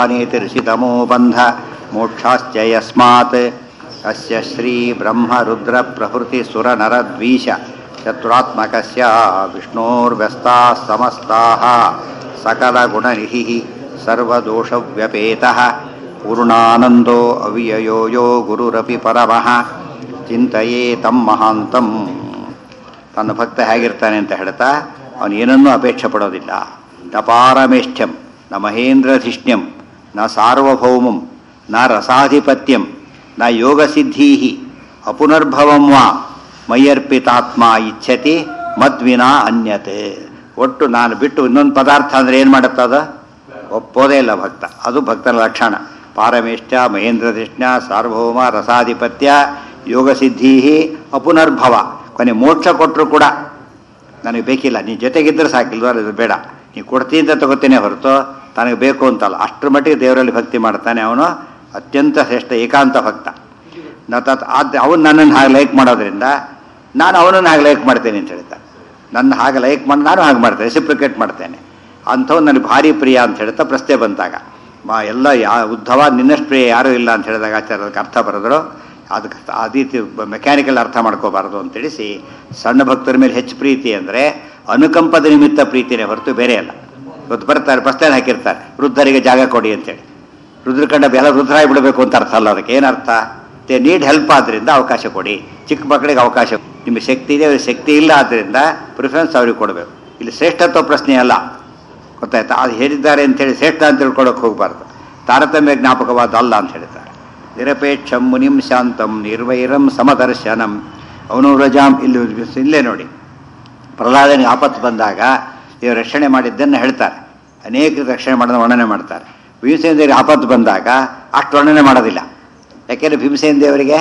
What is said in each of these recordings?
ऋषितमो बन्ध मोक्षाश्च यस्मात् अस्य श्रीब्रह्मरुद्रप्रभृतिसुरनरद्वीष चतुरात्मकस्य विष्णोर्व्यस्ताः समस्ताः सकलगुणनिधिः सर्वदोषव्यपेतः पूर्णानन्दो अव्ययो यो गुरुरपि परमः ಚಿಂತೆಯೇ ತಮ್ಮ ಮಹಾಂತಂ ತನ್ನ ಭಕ್ತ ಹೇಗಿರ್ತಾನೆ ಅಂತ ಹೇಳ್ತಾ ಅವನು ಏನನ್ನೂ ಅಪೇಕ್ಷೆ ಪಡೋದಿಲ್ಲ ನ ಪಾರಮೇಷ್ಠ್ಯಂ ನ ಮಹೇಂದ್ರಧಿಷ್ಣ್ಯಂ ನ ಸಾರ್ವಭೌಮಂ ನ ರಸಾಧಿಪತ್ಯಂ ನ ಯೋಗಸಿದ್ಧೀ ಅಪುನರ್ಭವಂ ವಾ ಮೈಯರ್ಪಿತಾತ್ಮ ಇಚ್ಛತಿ ಮದ್ವಿನ ಅನ್ಯತೆ ಒಟ್ಟು ನಾನು ಬಿಟ್ಟು ಇನ್ನೊಂದು ಪದಾರ್ಥ ಅಂದರೆ ಏನು ಮಾಡುತ್ತದ ಒಪ್ಪೋದೇ ಇಲ್ಲ ಭಕ್ತ ಅದು ಭಕ್ತನ ಲಕ್ಷಣ ಪಾರಮೇಷ್ಠ ಮಹೇಂದ್ರಧಿಷ್ಣ ಸಾರ್ವಭೌಮ ರಸಾಧಿಪತ್ಯ ಯೋಗಸಿದ್ಧಿ ಅಪುನರ್ಭವ ಕೊನೆ ಮೋಕ್ಷ ಕೊಟ್ಟರು ಕೂಡ ನನಗೆ ಬೇಕಿಲ್ಲ ನೀನು ಜೊತೆಗಿದ್ದರೆ ಸಾಕಿಲ್ವ ಅದು ಬೇಡ ನೀನು ಕೊಡ್ತೀನಿ ಅಂತ ತಗೋತೇನೆ ಹೊರತು ತನಗೆ ಬೇಕು ಅಂತಲ್ಲ ಅಷ್ಟರ ಮಟ್ಟಿಗೆ ದೇವರಲ್ಲಿ ಭಕ್ತಿ ಮಾಡ್ತಾನೆ ಅವನು ಅತ್ಯಂತ ಶ್ರೇಷ್ಠ ಏಕಾಂತ ಭಕ್ತ ನ ತತ್ ಅದು ಅವನು ನನ್ನನ್ನು ಹಾಗೆ ಲೈಕ್ ಮಾಡೋದ್ರಿಂದ ನಾನು ಅವನನ್ನು ಹಾಗೆ ಲೈಕ್ ಮಾಡ್ತೇನೆ ಅಂತ ಹೇಳ್ತಾನೆ ನನ್ನ ಹಾಗೆ ಲೈಕ್ ಮಾಡಿ ನಾನು ಹಾಗೆ ಮಾಡ್ತೇನೆ ರೆಸಿಪ್ರಿಕೇಟ್ ಮಾಡ್ತೇನೆ ಅಂಥವ್ನು ನನಗೆ ಭಾರಿ ಪ್ರಿಯ ಅಂತ ಹೇಳ್ತಾ ಪ್ರಶ್ನೆ ಬಂದಾಗ ಮಾ ಎಲ್ಲ ಯಾ ಉದ್ಧವ ನಿನ್ನಷ್ಟು ಪ್ರಿಯ ಯಾರೂ ಇಲ್ಲ ಅಂತ ಹೇಳಿದಾಗ ಆಚಾರ್ಯ ಅದಕ್ಕೆ ಅರ್ಥ ಬರೆದ್ರು ಅದಕ್ಕೆ ಆ ರೀತಿ ಮೆಕ್ಯಾನಿಕಲ್ ಅರ್ಥ ಮಾಡ್ಕೋಬಾರ್ದು ಅಂತ ತಿಳಿಸಿ ಸಣ್ಣ ಭಕ್ತರ ಮೇಲೆ ಹೆಚ್ಚು ಪ್ರೀತಿ ಅಂದರೆ ಅನುಕಂಪದ ನಿಮಿತ್ತ ಪ್ರೀತಿನೇ ಹೊರತು ಬೇರೆ ಅಲ್ಲ ಇವತ್ತು ಬರ್ತಾರೆ ಪ್ರಶ್ನೆ ಹಾಕಿರ್ತಾರೆ ವೃದ್ಧರಿಗೆ ಜಾಗ ಕೊಡಿ ಅಂತೇಳಿ ರುದ್ರಕಂಡ ಬೆಲ ರುದ್ರಾಯಿ ಬಿಡಬೇಕು ಅಂತ ಅರ್ಥ ಅಲ್ಲ ಅದಕ್ಕೆ ಏನರ್ಥ ದೇ ನೀಡ್ ಹೆಲ್ಪ್ ಆದ್ದರಿಂದ ಅವಕಾಶ ಕೊಡಿ ಚಿಕ್ಕ ಮಕ್ಕಳಿಗೆ ಅವಕಾಶ ನಿಮಗೆ ಶಕ್ತಿ ಇದೆ ಅವ್ರಿಗೆ ಶಕ್ತಿ ಇಲ್ಲ ಆದ್ದರಿಂದ ಪ್ರಿಫರೆನ್ಸ್ ಅವ್ರಿಗೆ ಕೊಡಬೇಕು ಇಲ್ಲಿ ಶ್ರೇಷ್ಠತ್ವ ಪ್ರಶ್ನೆ ಅಲ್ಲ ಗೊತ್ತಾಯ್ತಾ ಅದು ಹೇಳಿದ್ದಾರೆ ಅಂತೇಳಿ ಶ್ರೇಷ್ಠ ಅಂತ ತಿಳ್ಕೊಳಕ್ಕೆ ಹೋಗಬಾರ್ದು ತಾರತಮ್ಯ ಜ್ಞಾಪಕವಾದ ಅಲ್ಲ ಅಂತ ಹೇಳ್ತಾರೆ ನಿರಪೇಕ್ಷಂ ಮುನಿಂ ಶಾಂತಂ ನಿರ್ವೈರಂ ಸಮದರ್ಶನಂ ಅವನು ರಜಾಂ ಇಲ್ಲಿ ಇಲ್ಲೇ ನೋಡಿ ಪ್ರಹ್ಲಾದನಿಗೆ ಆಪತ್ತು ಬಂದಾಗ ಇವರು ರಕ್ಷಣೆ ಮಾಡಿದ್ದನ್ನು ಹೇಳ್ತಾರೆ ಅನೇಕ ರಕ್ಷಣೆ ಮಾಡೋದು ವರ್ಣನೆ ಮಾಡ್ತಾರೆ ಭೀಮಸೇನ ದೇವರಿಗೆ ಆಪತ್ತು ಬಂದಾಗ ಅಷ್ಟು ವರ್ಣನೆ ಮಾಡೋದಿಲ್ಲ ಯಾಕೆಂದರೆ ಭೀಮಸೇನ ದೇವರಿಗೆ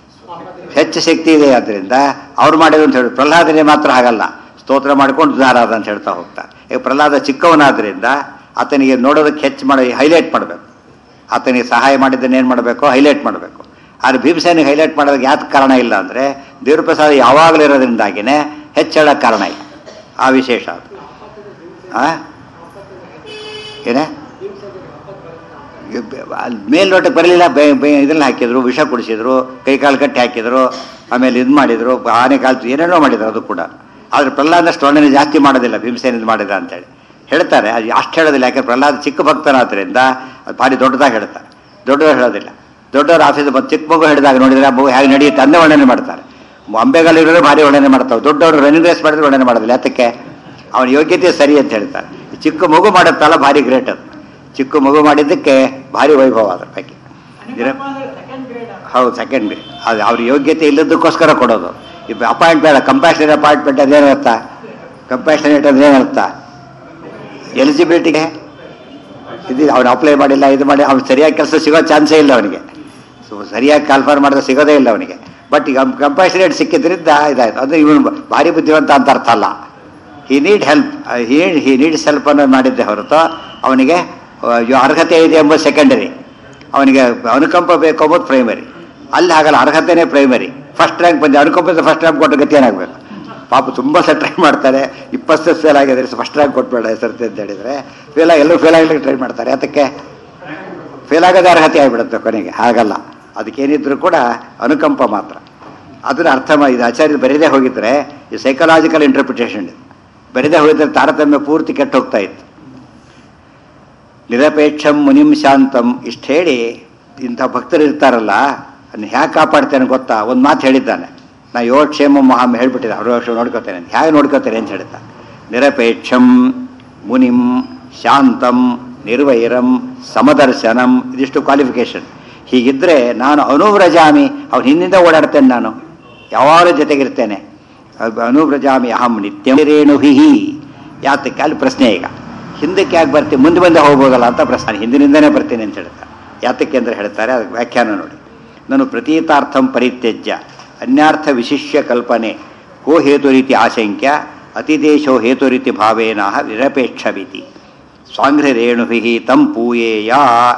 ಹೆಚ್ಚು ಶಕ್ತಿ ಇದೆ ಆದ್ದರಿಂದ ಅವ್ರು ಮಾಡಿದ್ರು ಅಂತ ಹೇಳಿ ಪ್ರಹ್ಲಾದನೇ ಮಾತ್ರ ಹಾಗಲ್ಲ ಸ್ತೋತ್ರ ಮಾಡ್ಕೊಂಡು ಧಾರಾದ ಅಂತ ಹೇಳ್ತಾ ಹೋಗ್ತಾರೆ ಈಗ ಪ್ರಹ್ಲಾದ ಚಿಕ್ಕವನಾದ್ದರಿಂದ ಆತನಿಗೆ ನೋಡೋದಕ್ಕೆ ಹೆಚ್ಚು ಮಾಡಿ ಹೈಲೈಟ್ ಮಾಡಬೇಕು ಆತನಿಗೆ ಸಹಾಯ ಮಾಡಿದ್ದನ್ನು ಏನು ಮಾಡಬೇಕು ಹೈಲೈಟ್ ಮಾಡಬೇಕು ಆದರೆ ಭೀಮಸೇನಿಗೆ ಹೈಲೈಟ್ ಮಾಡೋದಕ್ಕೆ ಯಾಕೆ ಕಾರಣ ಇಲ್ಲ ಅಂದರೆ ದೇವ್ರ ಪ್ರಸಾದ ಯಾವಾಗಲೂ ಇರೋದ್ರಿಂದಾಗಿಯೇ ಹೆಚ್ಚಳಕ್ಕೆ ಕಾರಣ ಇಲ್ಲ ಆ ವಿಶೇಷ ಅದು ಆ ಏನೇ ಅಲ್ಲಿ ಮೇಲ್ನೋಟಕ್ಕೆ ಬರಲಿಲ್ಲ ಇದನ್ನ ಹಾಕಿದ್ರು ವಿಷ ಕುಡಿಸಿದ್ರು ಕೈ ಕಾಲು ಕಟ್ಟಿ ಹಾಕಿದ್ರು ಆಮೇಲೆ ಇದು ಮಾಡಿದ್ರು ಆನೆ ಕಾಲು ಏನೇನೋ ಮಾಡಿದ್ರು ಅದು ಕೂಡ ಆದರೆ ಪ್ರಹ್ಲಾದಷ್ಟು ವರ್ಣನೆ ಜಾಸ್ತಿ ಮಾಡೋದಿಲ್ಲ ಭೀಮಸೇನ ಇದು ಮಾಡಿದ ಅಂತೇಳಿ ಹೇಳ್ತಾರೆ ಅದು ಅಷ್ಟು ಹೇಳೋದಿಲ್ಲ ಯಾಕಂದ್ರೆ ಪ್ರಹ್ಲಾದ ಚಿಕ್ಕ ಭಕ್ತನಾದ್ರಿಂದ ಅದು ಭಾರಿ ದೊಡ್ಡದಾಗಿ ಹೇಳ್ತಾರೆ ದೊಡ್ಡವರು ಹೇಳೋದಿಲ್ಲ ದೊಡ್ಡವರು ಆಫೀಸ್ ಬಂದು ಚಿಕ್ಕ ಮಗು ಹಿಡಿದಾಗ ನೋಡಿದ್ರೆ ಆ ಮಗು ಹೇಗೆ ನಡೆಯುತ್ತೆ ಅಂದೇ ವರ್ಣನೆ ಮಾಡ್ತಾರೆ ಅಂಬೆಗಾಲ ಇರೋರು ಭಾರಿ ವರ್ಣನೆ ಮಾಡ್ತಾವೆ ದೊಡ್ಡವರು ರನ್ನಿಂಗ್ ರೇಸ್ ಮಾಡಿದ್ರೆ ವರ್ಣನೆ ಮಾಡೋದಿಲ್ಲ ಯಾತಕ್ಕೆ ಅವನ ಯೋಗ್ಯತೆ ಸರಿ ಅಂತ ಹೇಳ್ತಾರೆ ಚಿಕ್ಕ ಮಗು ಮಾಡುತ್ತಲ್ಲ ಭಾರಿ ಗ್ರೇಟ್ ಅದು ಚಿಕ್ಕ ಮಗು ಮಾಡಿದ್ದಕ್ಕೆ ಭಾರಿ ವೈಭವ ಅದ್ರ ಪೈಕಿ ಹೌದು ಸೆಕೆಂಡ್ ಗ್ರೇಡ್ ಅದು ಅವ್ರ ಯೋಗ್ಯತೆ ಇಲ್ಲದಕ್ಕೋಸ್ಕರ ಕೊಡೋದು ಈಗ ಅಪಾಯಿಂಟ್ ಬೇಡ ಕಂಪ್ಯಾಷನೇಟ್ ಅಪಾಯಿಂಟ್ಮೆಂಟ್ ಅದೇನರ್ಥ ಕಂಪ್ಯಾಷನೇಟ್ ಅಂದ್ರೆ ಏನರ್ಥ ಎಲಿಜಿಬಿಲಿಟಿಗೆ ಇದು ಅವನು ಅಪ್ಲೈ ಮಾಡಿಲ್ಲ ಇದು ಮಾಡಿ ಅವ್ನು ಸರಿಯಾಗಿ ಕೆಲಸ ಸಿಗೋ ಚಾನ್ಸೇ ಇಲ್ಲ ಅವನಿಗೆ ಸೊ ಸರಿಯಾಗಿ ಕಾಲ್ಫರ್ ಮಾಡಿದ್ರೆ ಸಿಗೋದೇ ಇಲ್ಲ ಅವನಿಗೆ ಬಟ್ ಈಗ ಕಂಪ್ಯಾಷನೇಟ್ ಸಿಕ್ಕಿದ್ರಿಂದ ಇದಾಯ್ತು ಅದು ಇವನು ಭಾರಿ ಬುದ್ಧಿವಂತ ಅಂತ ಅರ್ಥ ಅಲ್ಲ he need help he he needs help ಅನ್ನೋದು ಮಾಡಿದ್ದೆ ಹೊರತು ಅವನಿಗೆ ಅರ್ಹತೆ ಇದೆ ಎಂಬುದು ಸೆಕೆಂಡರಿ ಅವನಿಗೆ ಅನುಕಂಪ ಬೇಕು ಎಂಬುದು ಪ್ರೈಮರಿ ಅಲ್ಲಿ ಹಾಗಲ್ಲ ಅರ್ಹತೆನೇ ಪ್ರೈಮರಿ ಫಸ್ಟ್ ರ್ಯಾಂಕ್ ಬಂದು ಅನುಕಂಪದ ಫಸ್ಟ್ ರ್ಯಾಂಕ್ ಕೊಟ್ಟು ಗತಿ ಏನಾಗಬೇಕು ಪಾಪ ತುಂಬ ಸಹ ಟ್ರೈ ಮಾಡ್ತಾರೆ ಇಪ್ಪತ್ತು ಫೇಲ್ ಆಗಿದ್ರೆ ಫಸ್ಟ್ ರ್ಯಾಂಕ್ ಕೊಟ್ಬೇಡ ಸರ್ತಿ ಅಂತ ಹೇಳಿದರೆ ಫೇಲ್ ಆಗಿ ಎಲ್ಲರೂ ಫೇಲ್ ಆಗಲಿಕ್ಕೆ ಟ್ರೈ ಮಾಡ್ತಾರೆ ಅದಕ್ಕೆ ಫೇಲ್ ಆಗೋದೇ ಅರ್ಹತೆ ಆಗಿಬಿಡುತ್ತೆ ಕೊನೆಗೆ ಹಾಗಲ್ಲ ಅದಕ್ಕೇನಿದ್ರು ಕೂಡ ಅನುಕಂಪ ಮಾತ್ರ ಅದನ್ನ ಅರ್ಥ ಮಾಡಿ ಇದು ಆಚಾರ್ಯ ಬರೀದೇ ಹೋಗಿದ್ರೆ ಈ ಸೈಕಲಾಜಿಕಲ್ ಇಂಟರ್ಪ್ರಿಟೇಷನ್ ಇದು ಬರೀದೇ ಹೋಗಿದ್ರೆ ತಾರತಮ್ಯ ಪೂರ್ತಿ ಕೆಟ್ಟು ಹೋಗ್ತಾ ಇತ್ತು ನಿರಪೇಕ್ಷಂ ಮುನಿಂ ಶಾಂತಂ ಇಷ್ಟು ಹೇಳಿ ಇಂಥ ಭಕ್ತರು ಇರ್ತಾರಲ್ಲ ಅದನ್ನ ಹೇಗೆ ಕಾಪಾಡ್ತೇನೆ ಗೊತ್ತಾ ಒಂದು ಮಾತು ಹೇಳಿದ್ದಾನೆ ನಾ ಯೋಕ್ಷೇಮ ಮಹಾಮ್ ಹೇಳ್ಬಿಟ್ಟಿದ್ದೆ ಅವ್ರ ವರ್ಷ ನೋಡ್ಕೋತೇನೆ ಅಂತ ಹೇಗೆ ನೋಡ್ಕೋತೇನೆ ಅಂತ ಹೇಳ್ತಾ ನಿರಪೇಕ್ಷಂ ಮುನಿಂ ಶಾಂತಂ ನಿರ್ವೈರಂ ಸಮದರ್ಶನಂ ಇದಿಷ್ಟು ಕ್ವಾಲಿಫಿಕೇಶನ್ ಹೀಗಿದ್ರೆ ನಾನು ಅನುವ್ರಜಾಮಿ ಅವ್ನ ಹಿಂದಿಂದ ಓಡಾಡ್ತೇನೆ ನಾನು ಯಾವಾಗಲೂ ಜೊತೆಗಿರ್ತೇನೆ ಅನುವ್ರಜಾಮಿ ಅಹಂ ನಿತ್ಯಂ ರೇಣುಹಿ ಯಾತಕ್ಕೆ ಅಲ್ಲಿ ಪ್ರಶ್ನೆ ಈಗ ಹಿಂದಕ್ಕೆ ಯಾಕೆ ಬರ್ತೀನಿ ಮುಂದೆ ಬಂದೆ ಹೋಗ್ಬೋದಲ್ಲ ಅಂತ ಪ್ರಶ್ನೆ ಹಿಂದಿನಿಂದನೇ ಬರ್ತೀನಿ ಅಂತ ಹೇಳ್ತಾರೆ ಯಾತಕ್ಕೆ ಅಂದರೆ ಹೇಳ್ತಾರೆ ಅದಕ್ಕೆ ವ್ಯಾಖ್ಯಾನ ನೋಡಿ ನಾನು ಪ್ರತೀತಾರ್ಥಂ ಪರಿತ್ಯಜ್ಯ ಅನ್ಯಾರ್ಥ ವಿಶಿಷ್ಯ ಕಲ್ಪನೆ ಕೋ ಹೇತು ರೀತಿ ಆಶಂಕ್ಯ ಅತಿದೇಶೋ ಹೇತು ರೀತಿ ಭಾವೇನ ನಿರಪೇಕ್ಷವಿತಿ ಸ್ವಾಂಘ್ರೇಣುಭಿ ತಂ ಪೂಯೇಯ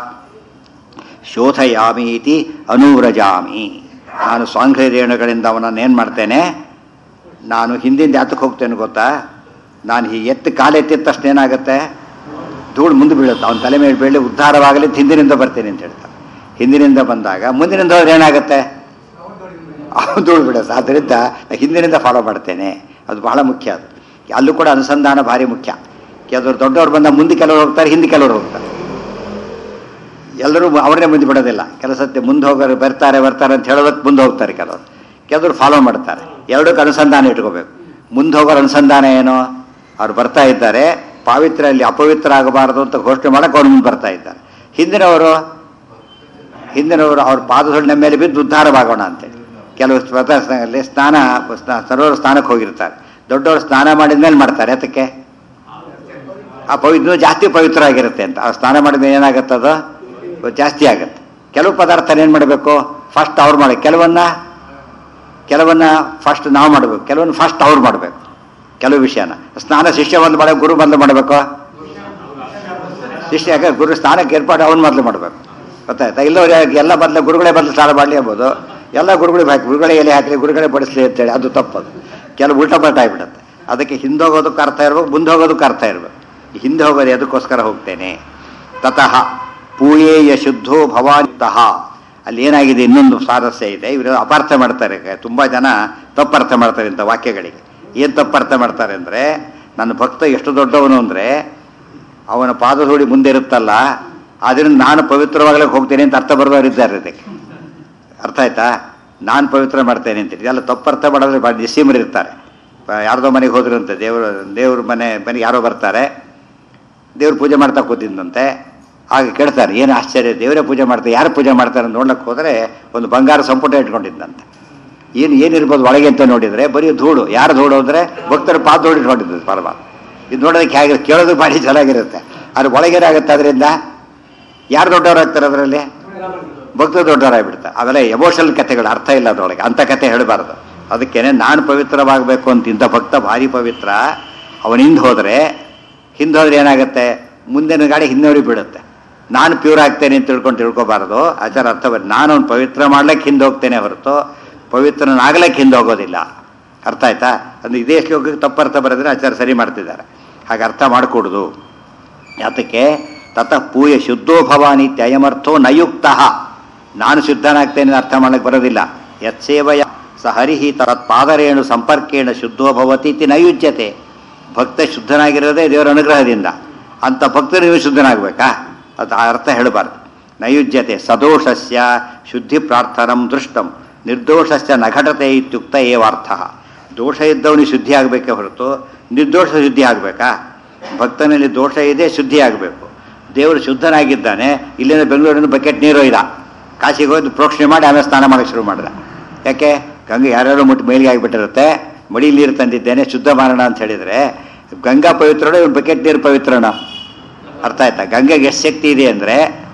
ಶೋಧಯಾಮಿ ಇತಿ ಅನುವ್ರಜಾಮಿ ನಾನು ಸ್ವಾಂಘ್ರೇಣುಗಳಿಂದ ಅವನನ್ನು ಏನು ಮಾಡ್ತೇನೆ ನಾನು ಹಿಂದಿಂದ ಯಾತಕ್ಕೆ ಹೋಗ್ತೇನೆ ಗೊತ್ತಾ ನಾನು ಹೀಗೆ ಎತ್ತು ಕಾಲೆತ್ತಿದ ತಕ್ಷಣ ಏನಾಗುತ್ತೆ ಧೂಳು ಮುಂದೆ ಬೀಳುತ್ತೆ ಅವನ ತಲೆ ಮೇಲೆ ಬೀಳಿ ಉದ್ಧಾರವಾಗಲಿ ಅಂತ ಹಿಂದಿನಿಂದ ಬರ್ತೇನೆ ಅಂತ ಹೇಳ್ತಾನೆ ಹಿಂದಿನಿಂದ ಬಂದಾಗ ಮುಂದಿನಿಂದ ಹೋದ್ರೆ ಏನಾಗುತ್ತೆ ಅವನು ಧೂಳು ಬಿಡುತ್ತೆ ಆದ್ದರಿಂದ ಹಿಂದಿನಿಂದ ಫಾಲೋ ಮಾಡ್ತೇನೆ ಅದು ಬಹಳ ಮುಖ್ಯ ಅದು ಅಲ್ಲೂ ಕೂಡ ಅನುಸಂಧಾನ ಭಾರಿ ಮುಖ್ಯ ಕೆಲವರು ದೊಡ್ಡವ್ರು ಬಂದ ಮುಂದೆ ಕೆಲವರು ಹೋಗ್ತಾರೆ ಹಿಂದೆ ಕೆಲವರು ಹೋಗ್ತಾರೆ ಎಲ್ಲರೂ ಅವರನ್ನೇ ಮುಂದೆ ಬಿಡೋದಿಲ್ಲ ಕೆಲಸಕ್ಕೆ ಮುಂದೆ ಹೋಗೋರು ಬರ್ತಾರೆ ಬರ್ತಾರೆ ಅಂತ ಹೇಳೋದಕ್ಕೆ ಮುಂದೆ ಹೋಗ್ತಾರೆ ಕೆಲವರು ಕೆಲವರು ಫಾಲೋ ಮಾಡ್ತಾರೆ ಎರಡಕ್ಕೆ ಅನುಸಂಧಾನ ಇಟ್ಕೋಬೇಕು ಮುಂದೆ ಹೋಗೋರ ಅನುಸಂಧಾನ ಏನು ಅವ್ರು ಬರ್ತಾ ಇದ್ದಾರೆ ಪಾವಿತ್ರ ಅಲ್ಲಿ ಅಪವಿತ್ರ ಆಗಬಾರದು ಅಂತ ಘೋಷಣೆ ಮಾಡಕ್ಕೆ ಅವ್ರು ಮುಂದೆ ಬರ್ತಾ ಇದ್ದಾರೆ ಹಿಂದಿನವರು ಹಿಂದಿನವರು ಅವ್ರ ಪಾದಗಳ ಮೇಲೆ ಬಿದ್ದು ಉದ್ಧಾರವಾಗೋಣ ಅಂತೇಳಿ ಕೆಲವು ಸ್ವತಃಲ್ಲಿ ಸ್ನಾನ ಸ್ನಾ- ಸರೋವರ ಸ್ನಾನಕ್ಕೆ ಹೋಗಿರ್ತಾರೆ ದೊಡ್ಡವರು ಸ್ನಾನ ಮಾಡಿದ ಮೇಲೆ ಮಾಡ್ತಾರೆ ಅದಕ್ಕೆ ಆ ಪವಿತ್ರ ಜಾಸ್ತಿ ಪವಿತ್ರ ಆಗಿರುತ್ತೆ ಅಂತ ಆ ಸ್ನಾನ ಮಾಡಿದ ಮೇಲೆ ಏನಾಗುತ್ತೆ ಅದು ಜಾಸ್ತಿ ಆಗುತ್ತೆ ಕೆಲವು ಪದಾರ್ಥ ಏನು ಮಾಡಬೇಕು ಫಸ್ಟ್ ಅವ್ರು ಮಾಡಿ ಕೆಲವನ್ನ ಕೆಲವನ್ನ ಫಸ್ಟ್ ನಾವು ಮಾಡಬೇಕು ಕೆಲವನ್ನ ಫಸ್ಟ್ ಅವ್ರು ಮಾಡಬೇಕು ಕೆಲವು ವಿಷಯನ ಸ್ನಾನ ಶಿಷ್ಯ ಬಂದು ಮಾಡಬೇಕು ಗುರು ಬಂದು ಮಾಡಬೇಕು ಶಿಷ್ಯ ಯಾಕೆ ಗುರು ಸ್ನಾನಕ್ಕೆ ಏರ್ಪಾಡು ಅವ್ನು ಮೊದಲು ಮಾಡಬೇಕು ಗೊತ್ತಾಯ್ತಾ ಇಲ್ಲವ್ರು ಯಾಕೆ ಎಲ್ಲ ಬದಲು ಗುರುಗಳೇ ಬದಲು ಸ್ನಾನ ಮಾಡಲಿ ಎಂಬುದು ಎಲ್ಲ ಗುರುಗಳಿಗೆ ಹಾಕಿ ಗುರುಗಳೇ ಎಲೆ ಹಾಕಲಿ ಗುರುಗಳೇ ಬಡಿಸ್ಲಿ ಅಂತೇಳಿ ಅದು ತಪ್ಪದು ಕೆಲವು ಉಲ್ಟಾ ಪಲ್ಟ ಆಗಿಬಿಡುತ್ತೆ ಅದಕ್ಕೆ ಹಿಂದೆ ಹೋಗೋದಕ್ಕೆ ಅರ್ಥ ಇರ್ಬೇಕು ಮುಂದೆ ಹೋಗೋದಕ್ಕೆ ಅರ್ಥ ಇರಬೇಕು ಹಿಂದೆ ಹೋಗೋದು ಅದಕ್ಕೋಸ್ಕರ ಹೋಗ್ತೇನೆ ತತಃ ಪೂಯೇಯ ಶುದ್ಧೋ ಭವಾನಿತಃ ಅಲ್ಲಿ ಏನಾಗಿದೆ ಇನ್ನೊಂದು ಸ್ವಾರಸ್ಯ ಇದೆ ಇವರು ಅಪಾರ್ಥ ಮಾಡ್ತಾರೆ ತುಂಬ ಜನ ತಪ್ಪರ್ಥ ಮಾಡ್ತಾರೆ ಇಂಥ ವಾಕ್ಯಗಳಿಗೆ ಏನು ತಪ್ಪರ್ಥ ಮಾಡ್ತಾರೆ ಅಂದರೆ ನನ್ನ ಭಕ್ತ ಎಷ್ಟು ದೊಡ್ಡವನು ಅಂದರೆ ಅವನ ಪಾದಧೂಳಿ ಮುಂದೆ ಇರುತ್ತಲ್ಲ ಅದರಿಂದ ನಾನು ಪವಿತ್ರವಾಗಲಿಕ್ಕೆ ಹೋಗ್ತೇನೆ ಅಂತ ಅರ್ಥ ಬರೋರು ಇದ್ದಾರೆ ಇದಕ್ಕೆ ಅರ್ಥ ಆಯ್ತಾ ನಾನು ಪವಿತ್ರ ಮಾಡ್ತೇನೆ ಅಂತ ಇದೆಲ್ಲ ತಪ್ಪರ್ಥ ಮಾಡೋದ್ರೆ ಭಾಳ ನಿಸ್ಸೀಮರು ಇರ್ತಾರೆ ಪ- ಯಾರ್ದೋ ಮನೆಗೆ ಹೋದ್ರಂತೆ ದೇವ್ರ ದೇವ್ರ ಮನೆ ಮನೆಗೆ ಯಾರೋ ಬರ್ತಾರೆ ದೇವ್ರ ಪೂಜೆ ಮಾಡ್ತಾ ಕೂತಿದ್ದಂತೆ ಆಗ ಕೇಳ್ತಾರೆ ಏನು ಆಶ್ಚರ್ಯ ದೇವರೇ ಪೂಜೆ ಮಾಡ್ತಾರೆ ಯಾರು ಪೂಜೆ ಮಾಡ್ತಾರೆ ಅಂತ ನೋಡ್ಲಿಕ್ಕೆ ಹೋದರೆ ಒಂದು ಬಂಗಾರ ಸಂಪುಟ ಇಟ್ಕೊಂಡಿದ್ದಂತೆ ಏನು ಏನಿರ್ಬೋದು ಒಳಗೆ ಅಂತ ನೋಡಿದರೆ ಬರೀ ಧೂಳು ಯಾರು ಧೂಳು ಅಂದರೆ ಭಕ್ತರ ಪಾದ ಧೂಳು ಇಟ್ಕೊಂಡಿದ್ದು ಪರಮಾತ್ಮ ಇದು ನೋಡೋದಕ್ಕೆ ಹೇಗೆ ಕೇಳೋದಕ್ಕೆ ಭಾರಿ ಚೆನ್ನಾಗಿರುತ್ತೆ ಆದ್ರೆ ಒಳಗೇನಾಗುತ್ತೆ ಅದರಿಂದ ಯಾರು ದೊಡ್ಡವರಾಗ್ತಾರೆ ಅದರಲ್ಲಿ ಭಕ್ತರು ದೊಡ್ಡವರಾಗ್ಬಿಡ್ತಾರೆ ಅವೆಲ್ಲ ಎಮೋಷನಲ್ ಕಥೆಗಳು ಅರ್ಥ ಇಲ್ಲ ಅದರೊಳಗೆ ಅಂಥ ಕಥೆ ಹೇಳಬಾರ್ದು ಅದಕ್ಕೇನೆ ನಾನು ಪವಿತ್ರವಾಗಬೇಕು ಅಂತ ಇಂಥ ಭಕ್ತ ಭಾರಿ ಪವಿತ್ರ ಅವನ ಹಿಂದೆ ಹೋದರೆ ಹಿಂದೆ ಹೋದ್ರೆ ಏನಾಗುತ್ತೆ ಮುಂದಿನ ಗಾಡಿ ಹಿಂದೋಡಿ ಬಿಡುತ್ತೆ ನಾನು ಪ್ಯೂರ್ ಆಗ್ತೇನೆ ಅಂತ ತಿಳ್ಕೊಂಡು ತಿಳ್ಕೊಬಾರ್ದು ಆಚಾರ ಅರ್ಥ ಬರ್ ನಾನು ಅವ್ನು ಪವಿತ್ರ ಮಾಡ್ಲಿಕ್ಕೆ ಹಿಂದೆ ಹೋಗ್ತೇನೆ ಹೊರತು ಪವಿತ್ರನಾಗ್ಲಿಕ್ಕೆ ಹಿಂದೆ ಹೋಗೋದಿಲ್ಲ ಅರ್ಥ ಆಯ್ತಾ ಅಂದ್ರೆ ಇದೇ ಶ್ಲೋಕಕ್ಕೆ ತಪ್ಪರ್ಥ ಬರೆದ್ರೆ ಆಚಾರ ಸರಿ ಮಾಡ್ತಿದ್ದಾರೆ ಹಾಗೆ ಅರ್ಥ ಮಾಡಿಕೊಡುದು ಯಾತಕ್ಕೆ ತತಃ ಪೂಯ ಶುದ್ಧೋ ಭವಾನಿ ತ್ಯಯಮರ್ಥೋ ನಯುಕ್ತ ನಾನು ಶುದ್ಧನಾಗ್ತೇನೆ ಅಂತ ಅರ್ಥ ಮಾಡಕ್ಕೆ ಬರೋದಿಲ್ಲ ಯತ್ಸೇವಯ ಸ ಹರಿಹಿ ತತ್ಪಾದರೇಣು ಸಂಪರ್ಕೇಣ ಶುದ್ಧೋ ಭವತಿ ಇತಿ ನಯುಜ್ಯತೆ ಭಕ್ತ ಶುದ್ಧನಾಗಿರೋದೇ ದೇವರ ಅನುಗ್ರಹದಿಂದ ಅಂಥ ಭಕ್ತರು ನೀವು ಶುದ್ಧನಾಗಬೇಕಾ ಅದು ಆ ಅರ್ಥ ಹೇಳಬಾರ್ದು ನಯುಜ್ಯತೆ ಸದೋಷಸ್ಯ ಶುದ್ಧಿ ಪ್ರಾರ್ಥನಂ ದೃಷ್ಟಂ ನಿರ್ದೋಷಸ್ಯ ನಘಟತೆ ಇತ್ಯುಕ್ತ ಏವಾರ್ಥ ದೋಷ ಇದ್ದವನಿಗೆ ಶುದ್ಧಿ ಆಗಬೇಕೇ ಹೊರತು ನಿರ್ದೋಷ ಶುದ್ಧಿ ಆಗಬೇಕಾ ಭಕ್ತನಲ್ಲಿ ದೋಷ ಇದೆ ಶುದ್ಧಿ ಆಗಬೇಕು ದೇವರು ಶುದ್ಧನಾಗಿದ್ದಾನೆ ಇಲ್ಲಿಂದ ಬೆಂಗಳೂರಿನ ಬಕೆಟ್ ನೀರು ಇಲ್ಲ ಕಾಶಿಗೆ ಹೋಗಿ ಪ್ರೋಕ್ಷಣೆ ಮಾಡಿ ಆಮೇಲೆ ಸ್ನಾನ ಮಾಡೋಕ್ಕೆ ಶುರು ಮಾಡಿದ ಯಾಕೆ ಗಂಗೆ ಯಾರ್ಯಾರೋ ಮುಟ್ಟು ಮೇಲಿಗೆ ಆಗಿಬಿಟ್ಟಿರುತ್ತೆ ಮಡಿ ನೀರು ತಂದಿದ್ದೇನೆ ಶುದ್ಧ ಮಾಡೋಣ ಅಂತ ಹೇಳಿದರೆ ಗಂಗಾ ಪವಿತ್ರನೋ ಇವ್ರು ಬಕೆಟ್ ನೀರು ಪವಿತ್ರನೋ ಅರ್ಥ ಆಯ್ತಾ ಗಂಗೆಗೆ ಎಷ್ಟು ಶಕ್ತಿ ಇದೆ ಅಂದರೆ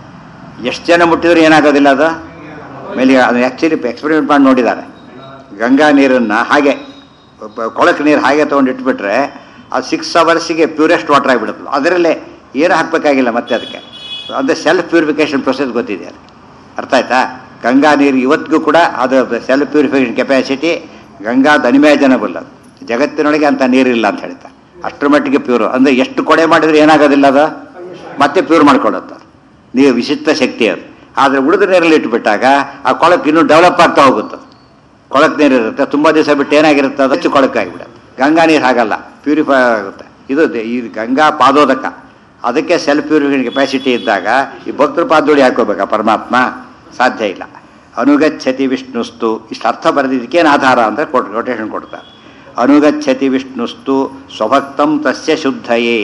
ಎಷ್ಟು ಜನ ಮುಟ್ಟಿದ್ರು ಏನಾಗೋದಿಲ್ಲ ಅದು ಮೇಲೆ ಅದು ಆ್ಯಕ್ಚುಲಿ ಎಕ್ಸ್ಪೆರಿಮೆಂಟ್ ಮಾಡಿ ನೋಡಿದ್ದಾರೆ ಗಂಗಾ ನೀರನ್ನು ಹಾಗೆ ಬ- ಕೊಳಕು ನೀರು ಹಾಗೆ ತೊಗೊಂಡು ಇಟ್ಬಿಟ್ರೆ ಅದು ಸಿಕ್ಸ್ ಅವರ್ಸಿಗೆ ಪ್ಯೂರೆಸ್ಟ್ ವಾಟರ್ ಆಗಿಬಿಡುತ್ತೆ ಅದರಲ್ಲೇ ಏನು ಹಾಕಬೇಕಾಗಿಲ್ಲ ಮತ್ತೆ ಅದಕ್ಕೆ ಅಂದರೆ ಸೆಲ್ಫ್ ಪ್ಯೂರಿಫಿಕೇಷನ್ ಪ್ರೊಸೆಸ್ ಗೊತ್ತಿದೆ ಅದು ಅರ್ಥ ಆಯ್ತಾ ಗಂಗಾ ನೀರು ಇವತ್ತಿಗೂ ಕೂಡ ಅದು self purification capacity Ganga unimaginable ಅದು ಜಗತ್ತಿನೊಳಗೆ ಅಂತ ನೀರಿಲ್ಲ ಅಂತ ಹೇಳ್ತಾರೆ ಅಷ್ಟರ ಮಟ್ಟಿಗೆ ಪ್ಯೂರ್ ಅಂದರೆ ಎಷ್ಟು ಕೊಡೆ ಮಾಡಿದ್ರೆ ಏನಾಗೋದಿಲ್ಲ ಅದು ಮತ್ತೆ ಪ್ಯೂರ್ ಮಾಡ್ಕೊಳ್ಳುತ್ತೆ ಅದು. ನೀರು ವಿಶಿಷ್ಟ ಶಕ್ತಿ ಅದು ಆದರೆ ಉಳಿದ ನೀರಲ್ಲಿ ಇಟ್ಬಿಟ್ಟಾಗ ಆ ಕೊಳಕು ಇನ್ನೂ ಡೆವಲಪ್ ಆಗ್ತಾ ಹೋಗುತ್ತೆ ಕೊಳಕು ನೀರು ಇರುತ್ತೆ ತುಂಬ ದಿವಸ ಬಿಟ್ಟು ಏನಾಗಿರುತ್ತೆ ಅದು ಹೆಚ್ಚು ಕೊಳಕಾಗಿಬಿಡುತ್ತೆ ಗಂಗಾ ನೀರು ಹಾಗಲ್ಲ ಪ್ಯೂರಿಫೈ ಆಗುತ್ತೆ ಇದು ದೆ- ಈ ಗಂಗಾ ಪಾದೋದಕ ಅದಕ್ಕೆ ಸೆಲ್ಫ್ ಪ್ಯೂರಿಫಿಕೇಷನ್ ಕೆಪಾಸಿಟಿ ಇದ್ದಾಗ ಈ ಭಕ್ತರು ಪಾದೋಡಿ ಹಾಕೋಬೇಕಾ ಪರಮಾತ್ಮ ಸಾಧ್ಯ ಇಲ್ಲ ಅನುಗಚ್ಚತಿ ವಿಷ್ಣುಸ್ತು ಇಷ್ಟು ಅರ್ಥ ಬರೆದಿದ್ದಕ್ಕೇನು ಆಧಾರ ಅಂತ ಕೊಟ್ ಕೊಟೇಶನ್ ಕೊಡ್ತಾರೆ ಅನುಗಚ್ಚತಿ ವಿಷ್ಣುಸ್ತು ಸ್ವಭಕ್ತಂ ತಸ್ಯ ಶುದ್ಧಯೇ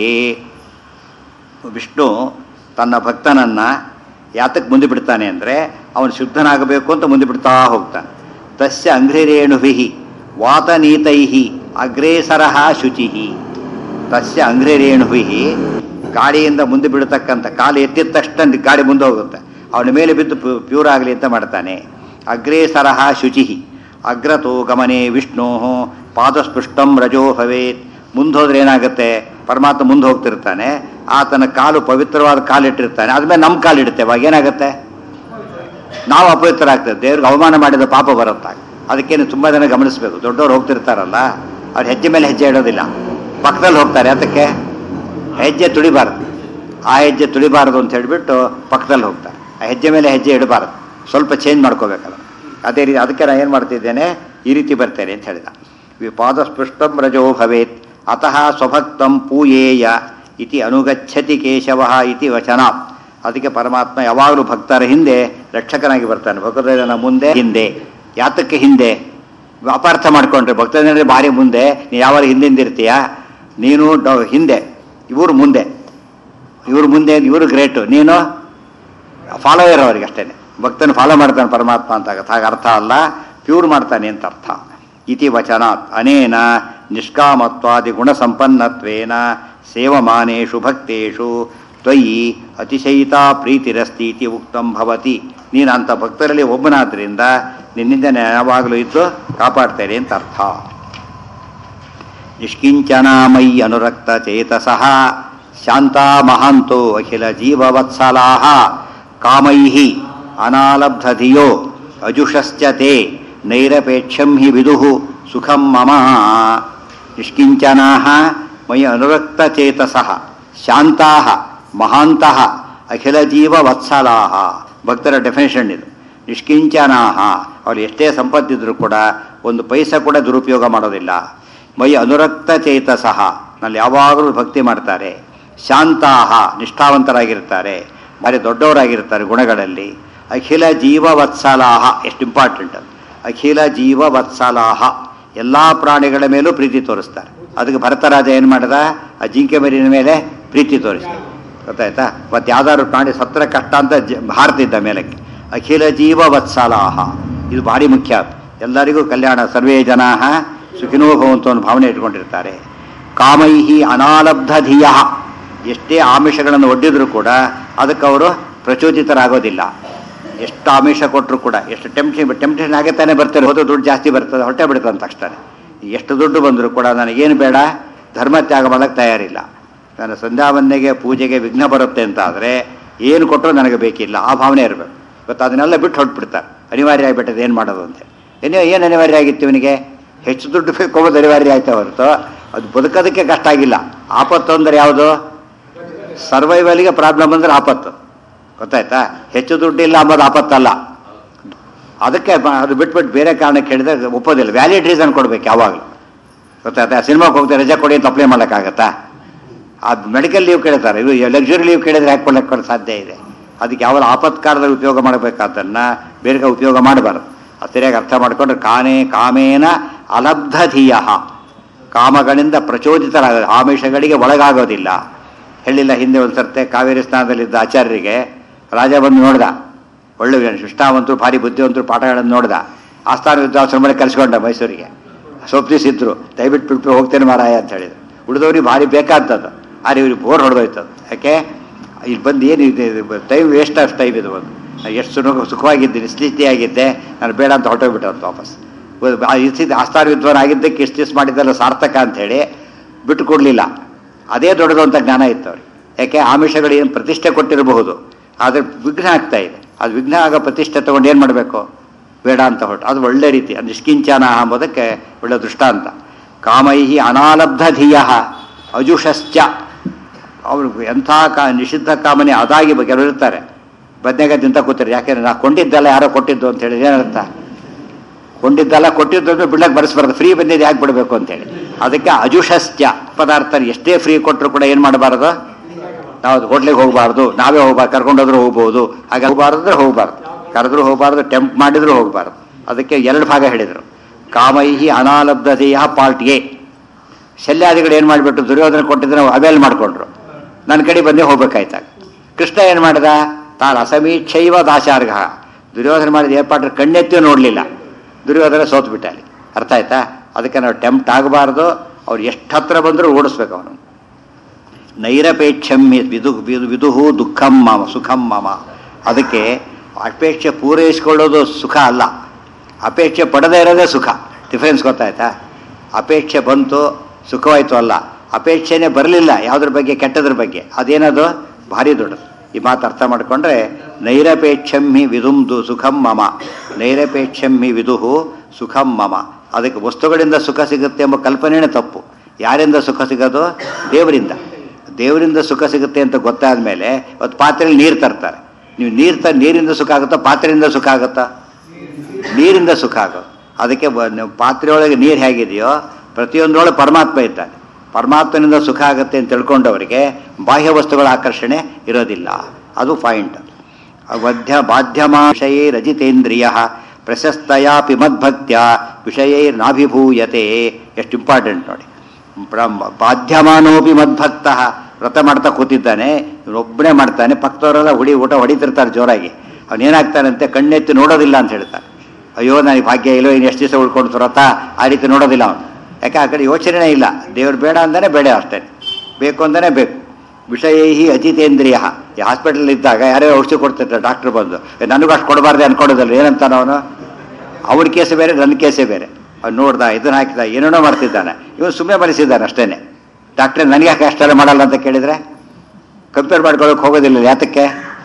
ವಿಷ್ಣು ತನ್ನ ಭಕ್ತನನ್ನ ಯಾತಕ್ಕೆ ಮುಂದೆ ಬಿಡ್ತಾನೆ ಅಂದರೆ ಅವನು ಶುದ್ಧನಾಗಬೇಕು ಅಂತ ಮುಂದೆ ಬಿಡ್ತಾ ಹೋಗ್ತಾನೆ ತಸ್ಯ ಅಂಘ್ರಿರೇಣುಭಿ ವಾತನೀತೈ ಅಗ್ರೇಸರ ಶುಚಿ ತಸ್ಯ ಅಂಘ್ರಿರೇಣುಭಿ ಗಾಡಿಯಿಂದ ಮುಂದೆ ಬಿಡತಕ್ಕಂಥ ಕಾಲು ಎತ್ತಿದ ತಕ್ಷಣ ಗಾಡಿ ಮುಂದೆ ಹೋಗುತ್ತೆ ಅವನ ಮೇಲೆ ಬಿದ್ದು ಪ್ಯೂ- ಪ್ಯೂರ್ ಆಗಲಿ ಅಂತ ಮಾಡ್ತಾನೆ ಅಗ್ರೇಸರ ಶುಚಿ ಅಗ್ರತೋ ಗಮನೆ ವಿಷ್ಣು ಪಾದಸ್ಪೃಷ್ಟಂ ರಜೋ ಭವೇತ್ ಮುಂದೆ ಹೋದ್ರೆ ಏನಾಗುತ್ತೆ ಪರಮಾತ್ಮ ಮುಂದೆ ಹೋಗ್ತಿರ್ತಾನೆ ಆತನ ಕಾಲು ಪವಿತ್ರವಾದ ಕಾಲಿಟ್ಟಿರ್ತಾನೆ ಆದ್ಮೇಲೆ ನಮ್ಮ ಕಾಲು ಇಡುತ್ತೆ ಅವಾಗ ಏನಾಗುತ್ತೆ ನಾವು ಅಪವಿತ್ರ ಆಗ್ತದೆ ದೇವ್ರಿಗೆ ಅವಮಾನ ಮಾಡಿದ ಪಾಪ ಬರುತ್ತಾಗ ಅದಕ್ಕೇನು ತುಂಬ ಜನ ಗಮನಿಸಬೇಕು ದೊಡ್ಡವ್ರು ಹೋಗ್ತಿರ್ತಾರಲ್ಲ ಅವ್ರು ಹೆಜ್ಜೆ ಮೇಲೆ ಹೆಜ್ಜೆ ಇಡೋದಿಲ್ಲ ಪಕ್ಕದಲ್ಲಿ ಹೋಗ್ತಾರೆ ಅದಕ್ಕೆ ಹೆಜ್ಜೆ ತುಳಿಬಾರ್ದು ಆ ಹೆಜ್ಜೆ ತುಳಿಬಾರದು ಅಂತ ಹೇಳಿಬಿಟ್ಟು ಪಕ್ಕದಲ್ಲಿ ಹೋಗ್ತಾರೆ ಆ ಹೆಜ್ಜೆ ಮೇಲೆ ಹೆಜ್ಜೆ ಇಡಬಾರದು ಸ್ವಲ್ಪ ಚೇಂಜ್ ಮಾಡ್ಕೋಬೇಕಲ್ಲ ಅದೇ ರೀತಿ ಅದಕ್ಕೆ ನಾನು ಏನು ಮಾಡ್ತಿದ್ದೇನೆ ಈ ರೀತಿ ಬರ್ತೇನೆ ಅಂತ ಹೇಳಿದ ಪಾದಸ್ಪೃಷ್ಟಂ ರಜೋ ಭವೇತ್ ಅತಃ ಸ್ವಭಕ್ತಂ ಪೂಯೇಯ ಇತಿ ಅನುಗಚ್ಚತಿ ಕೇಶವ ಇತಿ ವಚನ ಅದಕ್ಕೆ ಪರಮಾತ್ಮ ಯಾವಾಗಲೂ ಭಕ್ತರ ಹಿಂದೆ ರಕ್ಷಕನಾಗಿ ಬರ್ತಾನೆ ಭಕ್ತನ ಮುಂದೆ ಹಿಂದೆ ಯಾತಕ್ಕೆ ಹಿಂದೆ ಅಪಾರ್ಥ ಮಾಡ್ಕೊಂಡ್ರೆ ಭಕ್ತನೇ ಭಾರಿ ಮುಂದೆ ನೀನು ಯಾವಾಗ ಹಿಂದಿಂದಿರ್ತೀಯ ನೀನು ಡೌ- ಹಿಂದೆ ಇವರು ಮುಂದೆ ಇವರು ಮುಂದೆ ಇವರು ಗ್ರೇಟು ನೀನು ಫಾಲೋಯರ್ ಅವ್ರಿಗೆ ಅಷ್ಟೇ ಭಕ್ತನ ಫಾಲೋ ಮಾಡ್ತಾನೆ ಪರಮಾತ್ಮ ಅಂತ ಆಗತ್ತೆ ಹಾಗೆ ಅರ್ಥ ಅಲ್ಲ ಪ್ಯೂರ್ ಮಾಡ್ತಾನೆ ಅಂತ ಅರ್ಥ ಇತಿ ವಚನಾತ್ ಅನೇನ ನಿಷ್ಕಾಮತ್ವಾದಿ ಗುಣಸಂಪನ್ನತ್ವೇನ ಸೇವಮಾನೇಷು ಭಕ್ತೇಷು ತ್ವಯಿ ಅತಿಶಯಿತಾ ಪ್ರೀತಿರಸ್ತಿ ಇತಿ ಉಕ್ತಂ ಭವತಿ ನೀನು ಅಂಥ ಭಕ್ತರಲ್ಲಿ ಒಬ್ಬನಾದ್ರಿಂದ ನಿನ್ನಿಂದ ನಾನು ಯಾವಾಗಲೂ ಇದ್ದು ಕಾಪಾಡ್ತೇನೆ ಅಂತ ಅರ್ಥ ನಿಷ್ಕಿಂಚನಾಮಯಿ ಅನುರಕ್ತ ಚೇತಸಃ ಶಾಂತಾ ಮಹಾಂತೋ ಅಖಿಲ ಜೀವವತ್ಸಲಾಹ ಕಾಮೈಃ ಅನಾಲಬ್ಧಧಿಯೋ ಅಜುಷಶ್ಚ ತೇ ನೈರಪೇಕ್ಷಂ ಹಿ ವಿದುಃ ಸುಖಂ ಮಮ ನಿಷ್ಕಿಂಚನಾಃ ಮಯಿ ಅನುರಕ್ತ ಚೇತಸಃ ಶಾಂತಾಃ ಮಹಾಂತಃ ಅಖಿಲ ಜೀವವತ್ಸಲಾಹ ಭಕ್ತರ ಡೆಫಿನೇಷನ್ ಇದು ನಿಷ್ಕಿಂಚನಾಹ ಅವ್ರು ಎಷ್ಟೇ ಸಂಪತ್ತಿದ್ರು ಕೂಡ ಒಂದು ಪೈಸೆ ಕೂಡ ದುರುಪಯೋಗ ಮಾಡೋದಿಲ್ಲ ಮೈ ಅನುರಕ್ತ ಚೇತಸಃ ನಲ್ಲಿ ಯಾವಾಗಲೂ ಭಕ್ತಿ ಮಾಡ್ತಾರೆ ಶಾಂತಾಹ ನಿಷ್ಠಾವಂತರಾಗಿರ್ತಾರೆ ಭಾರಿ ದೊಡ್ಡವರಾಗಿರ್ತಾರೆ ಗುಣಗಳಲ್ಲಿ ಅಖಿಲ ಜೀವವತ್ಸಲಾಹ ಎಷ್ಟು ಇಂಪಾರ್ಟೆಂಟ್ ಅದು ಅಖಿಲ ಜೀವವತ್ಸಲಾಹ ಎಲ್ಲ ಪ್ರಾಣಿಗಳ ಮೇಲೂ ಪ್ರೀತಿ ತೋರಿಸ್ತಾರೆ ಅದಕ್ಕೆ ಭರತರಾಜ ಏನು ಮಾಡಿದ ಆ ಜಿಂಕೆ ಮರಿನ ಮೇಲೆ ಪ್ರೀತಿ ತೋರಿಸ್ತಾರೆ ಗೊತ್ತಾಯ್ತಾ ಮತ್ತೆ ಯಾವ್ದಾದ್ರು ಪ್ರಾಣಿ ಸತ್ರ ಕಷ್ಟ ಅಂತ ಜ- ಹಾರ್ತಿದ್ದ ಮೇಲಕ್ಕೆ ಅಖಿಲ ಜೀವವತ್ಸಲಾಹ ಇದು ಭಾರಿ ಮುಖ್ಯ ಎಲ್ಲರಿಗೂ ಕಲ್ಯಾಣ ಸರ್ವೇ ಜನಾ ಸುಖಿನೋ ಭವಂತು ಅನ್ನೋ ಭಾವನೆ ಇಟ್ಕೊಂಡಿರ್ತಾರೆ ಕಾಮೈಹಿ ಅನಾಲಬ್ಧ ಧಿಯ ಎಷ್ಟೇ ಆಮಿಷಗಳನ್ನು ಒಡ್ಡಿದ್ರು ಕೂಡ ಅದಕ್ಕೆ ಅವರು ಪ್ರಚೋದಿತರಾಗೋದಿಲ್ಲ ಎಷ್ಟು ಆಮಿಷ ಕೊಟ್ಟರು ಕೂಡ ಎಷ್ಟು ಟೆಂಪ್ಷನ್ ಟೆಂಪ್ಟೇಷನ್ ಆಗೇ ತಾನೇ ಬರ್ತಾರೆ ಹೋದ ದುಡ್ಡು ಜಾಸ್ತಿ ಬರ್ತದೆ ಹೊಟ್ಟೆ ಬಿಡ್ತದೆ ಅಂತ ತಕ್ಷಣ ಎಷ್ಟು ದುಡ್ಡು ಬಂದರೂ ಕೂಡ ನನಗೇನು ಬೇಡ ಧರ್ಮ ತ್ಯಾಗ ಮಾಡೋಕ್ಕೆ ತಯಾರಿಲ್ಲ ನನ್ನ ಸಂಧ್ಯಾವಂದನೆಗೆ ಪೂಜೆಗೆ ವಿಘ್ನ ಬರುತ್ತೆ ಅಂತ ಆದರೆ ಏನು ಕೊಟ್ಟರು ನನಗೆ ಬೇಕಿಲ್ಲ ಆ ಭಾವನೆ ಇರಬೇಕು ಇವತ್ತು ಅದನ್ನೆಲ್ಲ ಬಿಟ್ಟು ಹೊರಟ್ಬಿಡ್ತಾರೆ ಅನಿವಾರ್ಯ ಆಗಿಬಿಟ್ಟದೆ ಏನು ಮಾಡೋದು ಅಂತ ಏನೇ ಏನು ಅನಿವಾರ್ಯ ಆಗಿತ್ತು ಇವನಿಗೆ ಹೆಚ್ಚು ದುಡ್ಡು ಬೇಕು ಹೋಗೋದು ಅನಿವಾರ್ಯ ಆಯ್ತಾ ಹೊರತು ಅದು ಬದುಕೋದಕ್ಕೆ ಕಷ್ಟ ಆಗಿಲ್ಲ ಆಪತ್ತು ಅಂದರೆ ಯಾವುದು ಸರ್ವೈವಲ್ಗೆ ಪ್ರಾಬ್ಲಮ್ ಅಂದ್ರೆ ಆಪತ್ತು ಗೊತ್ತಾಯ್ತಾ ಹೆಚ್ಚು ದುಡ್ಡು ಇಲ್ಲ ಅಂಬೋದು ಆಪತ್ತಲ್ಲ ಅದಕ್ಕೆ ಬ- ಅದು ಬಿಟ್ಬಿಟ್ಟು ಬೇರೆ ಕಾರಣಕ್ಕೆ ಹೇಳಿದ್ರೆ ಒಪ್ಪೋದಿಲ್ಲ ವ್ಯಾಲಿಡ್ ರೀಸನ್ ಕೊಡ್ಬೇಕು ಯಾವಾಗಲೂ ಗೊತ್ತಾಯ್ತಾ ಸಿನಿಮಾಗೆ ಹೋಗ್ತಾರೆ ರಜೆ ಕೊಡಿ ಅಂತ ಅಪ್ಲೈ ಮಾಡೋಕ್ಕಾಗತ್ತಾ ಆ ಮೆಡಿಕಲ್ ಲೀವ್ ಕೇಳ್ತಾರೆ ಇದು ಲಕ್ಸುರಿ ಲೀವ್ ಕೇಳಿದ್ರೆ ಯಾಕೆ ಕೊಡಕ್ಕೆ ಸಾಧ್ಯ ಇದೆ ಅದಕ್ಕೆ ಯಾವ ಆಪತ್ಕಾಲದಲ್ಲಿ ಉಪಯೋಗ ಮಾಡಬೇಕಾದನ್ನ ಬೇರೆ ಕಡೆ ಉಪಯೋಗ ಮಾಡಬಾರ್ದು ಅದು ಸರಿಯಾಗಿ ಅರ್ಥ ಮಾಡಿಕೊಂಡ್ರೆ ಕಾನೇ ಕಾಮೇನ ಅಲಬ್ಧ ಧೀಯ ಕಾಮಗಳಿಂದ ಪ್ರಚೋದಿತರಾಗ ಆಮಿಷಗಳಿಗೆ ಒಳಗಾಗೋದಿಲ್ಲ ಹೇಳಿಲ್ಲ ಹಿಂದೆ ಒಂದು ಸರ್ತೆ ಕಾವೇರಿ ಸ್ನಾನದಲ್ಲಿದ್ದ ಆಚಾರ್ಯರಿಗೆ ರಾಜ ಬಂದು ನೋಡ್ದ ಒಳ್ಳೆ ಶಿಷ್ಟಾವಂತರು ಭಾರಿ ಬುದ್ಧಿವಂತರು ಪಾಠಗಳನ್ನು ನೋಡ್ದ ಆಸ್ಥಾನ ವಿದ್ವಾಶ್ರಮದಲ್ಲಿ ಕರೆಸ್ಕೊಂಡ ಮೈಸೂರಿಗೆ ಸೊಪ್ಪಿಸ್ ಇದ್ರು ದಯವಿಟ್ಟು ಬಿಟ್ಟು ಹೋಗ್ತೇನೆ ಮಾರಾಯ ಅಂತ ಹೇಳಿದ್ರು ಉಳಿದವ್ರಿಗೆ ಭಾರಿ ಬೇಕಾದದ್ದು ಆದರೆ ಇವ್ರಿಗೆ ಬೋರ್ ಹೊಡೆದೋಯ್ತು ಅದು ಯಾಕೆ ಇಲ್ಲಿ ಬಂದು ಏನು ಇದೆ ಟೈಮ್ ವೇಸ್ಟ್ ಅಷ್ಟು ಟೈಮ್ ಇದು ಒಂದು ಎಷ್ಟು ಸುಖ ಸುಖವಾಗಿದ್ದೀನಿ ಸ್ಥಿತಿಯಾಗಿದ್ದೆ ನಾನು ಬೇಡ ಅಂತ ಹೊರಟೋಗ್ಬಿಟ್ಟೆ ಅಂತ ವಾಪಸ್ ಆ ಸ್ಥಿತಿ ಆಸ್ಥಾನ ವಿದ್ವಾನ್ ಆಗಿದ್ದಕ್ಕೆ ಇಷ್ಟು ದಿವಸ ಮಾಡಿದ್ದಲ್ಲ ಸಾರ್ಥಕ ಅಂತ ಹೇಳಿ ಬಿಟ್ಟು ಕೊಡಲಿಲ್ಲ ಅದೇ ದೊಡ್ಡದು ಅಂತ ಜ್ಞಾನ ಇತ್ತು ಅವ್ರಿಗೆ ಯಾಕೆ ಆಮಿಷಗಳು ಏನು ಪ್ರತಿಷ್ಠೆ ಕೊಟ್ಟಿರಬಹುದು ಆದರೆ ವಿಘ್ನ ಆಗ್ತಾ ಇದೆ ಅದು ವಿಘ್ನ ಆಗ ಪ್ರತಿಷ್ಠೆ ತಗೊಂಡು ಏನು ಮಾಡಬೇಕು ಬೇಡ ಅಂತ ಹೊರಟು ಅದು ಒಳ್ಳೆ ರೀತಿ ಅದು ನಿಷ್ಕಿಂಚನ ಎಂಬುದಕ್ಕೆ ಒಳ್ಳೆ ದೃಷ್ಟಾಂತ ಕಾಮೈಹಿ ಅನಾಲಬ್ಧ ಧಿಯ ಅಜುಷಶ್ಚ ಅವರು ಎಂಥ ಕಾ ನಿಷಿದ್ಧ ಕಾಮನೆ ಅದಾಗಿ ಕೆಲವರು ಇರ್ತಾರೆ ಬದನೆಗೆ ತಿಂತ ಕೂತಾರೆ ಯಾಕೆಂದ್ರೆ ನಾ ಕೊಂಡಿದ್ದೆಲ್ಲ ಯಾರೋ ಕೊಟ್ಟಿದ್ದು ಅಂತ ಹೇಳಿ ಏನರ್ಥ ಕೊಂಡಿದ್ದೆಲ್ಲ ಕೊಟ್ಟಿದ್ದು ಅಂದ್ರೆ ಬಿಡ್ಲಕ್ಕೆ ಬರೆಸ್ಬಾರ್ದು ಫ್ರೀ ಬಂದಿದ್ದು ಯಾಕೆ ಬಿಡಬೇಕು ಅಂತೇಳಿ ಅದಕ್ಕೆ ಅಜುಷಶ್ಚ ಪದಾರ್ಥ ಎಷ್ಟೇ ಫ್ರೀ ಕೊಟ್ಟರು ಕೂಡ ಏನು ಮಾಡಬಾರ್ದು ನಾವು ಹೋಟ್ಲಿಗೆ ಹೋಗಬಾರ್ದು ನಾವೇ ಹೋಗ್ಬಾರ್ದು ಕರ್ಕೊಂಡೋದ್ರೂ ಹೋಗ್ಬೋದು ಹಾಗೆ ಹೋಗಬಾರ್ದು ಅಂದ್ರೆ ಹೋಗಬಾರ್ದು ಕರೆದ್ರೂ ಹೋಗಬಾರ್ದು ಟೆಂಪ್ ಮಾಡಿದ್ರು ಹೋಗಬಾರ್ದು ಅದಕ್ಕೆ ಎರಡು ಭಾಗ ಹೇಳಿದರು ಕಾಮೈಹಿ ಅನಾಲಬ್ಧತೆಯ ಪಾರ್ಟ್ ಎ ಶಲ್ಯಾದಿಗಳು ಏನು ಮಾಡಿಬಿಟ್ಟು ದುರ್ಯೋಧನ ಕೊಟ್ಟಿದ್ರೆ ಅವೇಲ್ ಮಾಡಿಕೊಂಡ್ರು ನನ್ನ ಕಡೆ ಬಂದೇ ಹೋಗ್ಬೇಕಾಯ್ತಾಗ ಕೃಷ್ಣ ಏನು ಮಾಡಿದ ತಾನು ಅಸಮೀಕ್ಷೈವ ದಾಶಾರ್ಘ ದುರ್ಯೋಧನ ಮಾಡಿದ ಏರ್ಪಾಟ್ರೆ ಕಣ್ಣೆತ್ತಿಯೂ ನೋಡಲಿಲ್ಲ ದುರ್ಯೋಧನ ಸೋತ್ಬಿಟ್ಟ ಅಲ್ಲಿ ಅರ್ಥ ಆಯ್ತಾ ಅದಕ್ಕೆ ನಾವು ಟೆಂಪ್ಟ್ ಆಗಬಾರ್ದು ಅವ್ರು ಎಷ್ಟು ಹತ್ರ ಬಂದರೂ ಓಡಿಸ್ಬೇಕು ಅವನು ನೈರಪೇಕ್ಷಂ ವಿದು ವಿದು ವಿದುಹು ದುಃಖಂ ಮಮ ಸುಖಂ ಮಮ ಅದಕ್ಕೆ ಅಪೇಕ್ಷೆ ಪೂರೈಸ್ಕೊಳ್ಳೋದು ಸುಖ ಅಲ್ಲ ಅಪೇಕ್ಷೆ ಪಡದೇ ಇರೋದೇ ಸುಖ ಡಿಫ್ರೆನ್ಸ್ ಗೊತ್ತಾಯ್ತಾ ಅಪೇಕ್ಷೆ ಬಂತು ಸುಖವಾಯಿತು ಅಲ್ಲ ಅಪೇಕ್ಷೆನೇ ಬರಲಿಲ್ಲ ಯಾವುದ್ರ ಬಗ್ಗೆ ಕೆಟ್ಟದ್ರ ಬಗ್ಗೆ ಅದೇನದು ಭಾರಿ ದೊಡ್ಡದು ಈ ಮಾತು ಅರ್ಥ ಮಾಡಿಕೊಂಡ್ರೆ ನೈರಪೇಕ್ಷಂ ಹಿ ವಿದುಂದು ಸುಖಂ ಮಮ ನೈರಪೇಕ್ಷಂ ಹಿ ವಿದುಹು ಸುಖಂ ಮಮ ಅದಕ್ಕೆ ವಸ್ತುಗಳಿಂದ ಸುಖ ಸಿಗುತ್ತೆ ಎಂಬ ಕಲ್ಪನೆನೇ ತಪ್ಪು ಯಾರಿಂದ ಸುಖ ಸಿಗೋದು ದೇವರಿಂದ ದೇವರಿಂದ ಸುಖ ಸಿಗುತ್ತೆ ಅಂತ ಗೊತ್ತಾದ ಮೇಲೆ ಇವತ್ತು ಪಾತ್ರೆಯಲ್ಲಿ ನೀರು ತರ್ತಾರೆ ನೀವು ನೀರು ತ ನೀರಿಂದ ಸುಖ ಆಗುತ್ತಾ ಪಾತ್ರೆಯಿಂದ ಸುಖ ಆಗುತ್ತಾ ನೀರಿಂದ ಸುಖ ಆಗೋದು ಅದಕ್ಕೆ ಬ- ನೀವು ಪಾತ್ರೆಯೊಳಗೆ ನೀರು ಹೇಗಿದೆಯೋ ಪ್ರತಿಯೊಂದರೊಳಗೆ ಪರಮಾತ್ಮ ಇದ್ದಾನೆ ಪರಮಾತ್ಮನಿಂದ ಸುಖ ಆಗುತ್ತೆ ಅಂತ ತಿಳ್ಕೊಂಡವರಿಗೆ ಬಾಹ್ಯ ವಸ್ತುಗಳ ಆಕರ್ಷಣೆ ಇರೋದಿಲ್ಲ ಅದು ಪಾಯಿಂಟ್ ಮಧ್ಯ ಬಾಧ್ಯಮಾಶಯೇ ರಜಿತೇಂದ್ರಿಯ ಪ್ರಶಸ್ತಯಾಪಿ ಮದ್ಭಕ್ತ್ಯ ವಿಷಯೈರ್ನಾಭಿಭೂಯತೆ ಎಷ್ಟು ಇಂಪಾರ್ಟೆಂಟ್ ನೋಡಿ ಬ್ರಹ್ಮ ಬಾಧ್ಯಮಾನೋಪಿ ಮದ್ಭಕ್ತ ವ್ರತ ಮಾಡ್ತಾ ಕೂತಿದ್ದಾನೆ ಇವನೊಬ್ಬನೇ ಮಾಡ್ತಾನೆ ಪಕ್ಕದವರೆಲ್ಲ ಹುಡಿ ಊಟ ಹೊಡಿತಿರ್ತಾರೆ ಜೋರಾಗಿ ಅವನೇನಾಗ್ತಾನಂತೆ ಕಣ್ಣೆತ್ತಿ ನೋಡೋದಿಲ್ಲ ಅಂತ ಹೇಳ್ತಾನೆ ಅಯ್ಯೋ ನನಗೆ ಭಾಗ್ಯ ಇಲ್ಲೋ ಇನ್ನು ಎಷ್ಟು ದಿವಸ ಉಳ್ಕೊಂಡು ವ್ರತ ಆ ರೀತಿ ನೋಡೋದಿಲ್ಲ ಅವನು ಯಾಕೆ ಆ ಕಡೆ ಯೋಚನೆನೇ ಇಲ್ಲ ದೇವ್ರು ಬೇಡ ಅಂತಾನೆ ಬೇಡ ಅಷ್ಟೇ ಬೇಕು ಅಂತಾನೆ ಬೇಕು ವಿಷಯೈಹಿ ಅಜಿತೇಂದ್ರಿಯ ಈ ಹಾಸ್ಪಿಟಲ್ ಇದ್ದಾಗ ಯಾರೋ ಔಷಧಿ ಕೊಡ್ತಿರ್ತಾರೆ ಡಾಕ್ಟರ್ ಬಂದು "ಏ, ನನಗೂ ಅಷ್ಟು ಕೊಡಬಾರ್ದೆ ಅನ್ಕೊಡೋದಲ್ಲ ಏನಂತಾನ ಅವನು ಅವನ ಕೇಸೇ ಬೇರೆ ನನ್ನ ಕೇಸೇ ಬೇರೆ ಅವ್ನು ನೋಡ್ದ ಇದನ್ನ ಹಾಕಿದ ಏನೇನೋ ಮಾಡ್ತಿದ್ದಾನೆ ಇವನು ಸುಮ್ಮನೆ ಮನಸ್ಸಿದ್ದಾನೆ ಅಷ್ಟೇನೆ ಡಾಕ್ಟ್ರೆ ನನಗೆ ಯಾಕೆ ಅಷ್ಟೆಲ್ಲ ಮಾಡಲ್ಲ ಅಂತ ಕೇಳಿದ್ರೆ ಕಂಪೇರ್ ಮಾಡ್ಕೊಳ್ಳೋಕೆ ಹೋಗೋದಿಲ್ಲ ಯಾತಕ್ಕೆ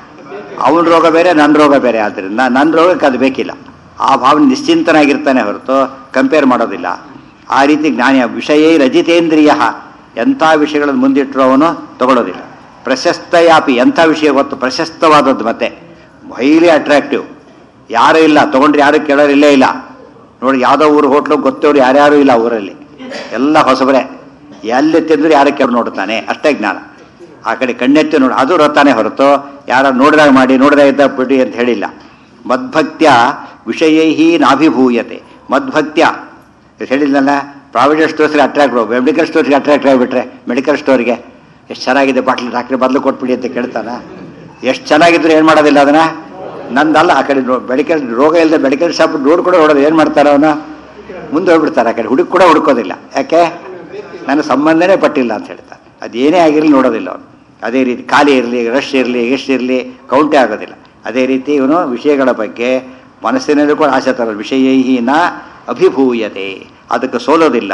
ಅವನ ರೋಗ ಬೇರೆ ನನ್ನ ರೋಗ ಬೇರೆ ಆದ್ದರಿಂದ ನನ್ನ ರೋಗಕ್ಕೆ ಅದು ಬೇಕಿಲ್ಲ ಆ ಭಾವನೆ ನಿಶ್ಚಿಂತನಾಗಿರ್ತಾನೆ ಹೊರತು ಕಂಪೇರ್ ಮಾಡೋದಿಲ್ಲ ಆ ರೀತಿ ಜ್ಞಾನಿಯ ವಿಷಯೇ ರಜಿತೇಂದ್ರಿಯ ಎಂಥ ವಿಷಯಗಳನ್ನು ಮುಂದಿಟ್ಟರು ಅವನು ತಗೊಳ್ಳೋದಿಲ್ಲ ಪ್ರಶಸ್ತಯಾಪಿ ಎಂಥ ವಿಷಯ ಗೊತ್ತು ಪ್ರಶಸ್ತವಾದದ್ದು ಮತ್ತೆ ಹೈಲಿ ಅಟ್ರಾಕ್ಟಿವ್ ಯಾರೂ ಇಲ್ಲ ತಗೊಂಡ್ರೆ ಯಾರು ಕೇಳೋರಿಲ್ಲೇ ಇಲ್ಲ ನೋಡಿ ಯಾವುದೋ ಊರು ಹೋಟ್ಲು ಗೊತ್ತವ್ರು ಯಾರ್ಯಾರು ಇಲ್ಲ ಊರಲ್ಲಿ ಎಲ್ಲ ಹೊಸಬರೇ ಎಲ್ಲಿ ತಿಂದ್ರೆ ಯಾರು ಕೇಳಿ ನೋಡ್ತಾನೆ ಅಷ್ಟೇ ಜ್ಞಾನ ಆ ಕಡೆ ಕಣ್ಣೆತ್ತಿ ನೋಡಿ ಅದು ರತಾನೆ ಹೊರತು ಯಾರು ನೋಡಿದಾಗ ಮಾಡಿ ನೋಡಿದಾಗ ಇದ್ದಾಗ ಬಿಡಿ ಅಂತ ಹೇಳಿಲ್ಲ ಮದ್ಭಕ್ತ್ಯ ವಿಷಯೈಹಿ ನಾಭಿಭೂಯತೆ ಮದ್ಭಕ್ತ್ಯ ಇದು ಹೇಳಿದ್ನಲ್ಲ ಪ್ರಾವಿಡೆಂಟ್ ಸ್ಟೋರ್ಸ್ಗೆ ಅಟ್ರಾಕ್ಟ್ ಮೆಡಿಕಲ್ ಸ್ಟೋರ್ಸ್ಗೆ ಅಟ್ರಾಕ್ಟ್ ಆಗಿಬಿಟ್ರೆ ಮೆಡಿಕಲ್ ಸ್ಟೋರ್ಗೆ ಎಷ್ಟು ಚೆನ್ನಾಗಿದೆ ಬಾಟ್ಲಿ ಡಾಕ್ಟ್ರಿ ಬದಲು ಕೊಟ್ಬಿಡಿ ಅಂತ ಕೇಳ್ತಾನ ಎಷ್ಟು ಚೆನ್ನಾಗಿದ್ರೆ ಏನು ಮಾಡೋದಿಲ್ಲ ಅದನ್ನ ನಂದಲ್ಲ ಆ ಕಡೆ ಮೆಡಿಕಲ್ ರೋಗ ಇಲ್ಲದೆ ಮೆಡಿಕಲ್ ಶಾಪ್ ನೋಡ್ ಕೂಡ ನೋಡೋದು ಏನು ಮಾಡ್ತಾರೆ ಅವನು ಮುಂದೆ ಹೋಗ್ಬಿಡ್ತಾರೆ ಆ ಕಡೆ ಹುಡುಕ್ ಕೂಡ ಹುಡುಕೋದಿಲ್ಲ ಯಾಕೆ ನನ್ನ ಸಂಬಂಧನೇ ಪಟ್ಟಿಲ್ಲ ಅಂತ ಹೇಳ್ತಾರೆ ಅದೇನೇ ಆಗಿರಲಿ ನೋಡೋದಿಲ್ಲ ಅವನು ಅದೇ ರೀತಿ ಖಾಲಿ ಇರಲಿ ರಶ್ ಇರಲಿ ಎಷ್ಟಿರಲಿ ಕೌಂಟೇ ಆಗೋದಿಲ್ಲ ಅದೇ ರೀತಿ ಇವನು ವಿಷಯಗಳ ಬಗ್ಗೆ ಮನಸ್ಸಿನಲ್ಲಿ ಕೂಡ ಆಸೆ ತರೋದು ವಿಷಯೈಹಿ ನ ಅಭಿಭೂಯತೆ ಅದಕ್ಕೆ ಸೋಲೋದಿಲ್ಲ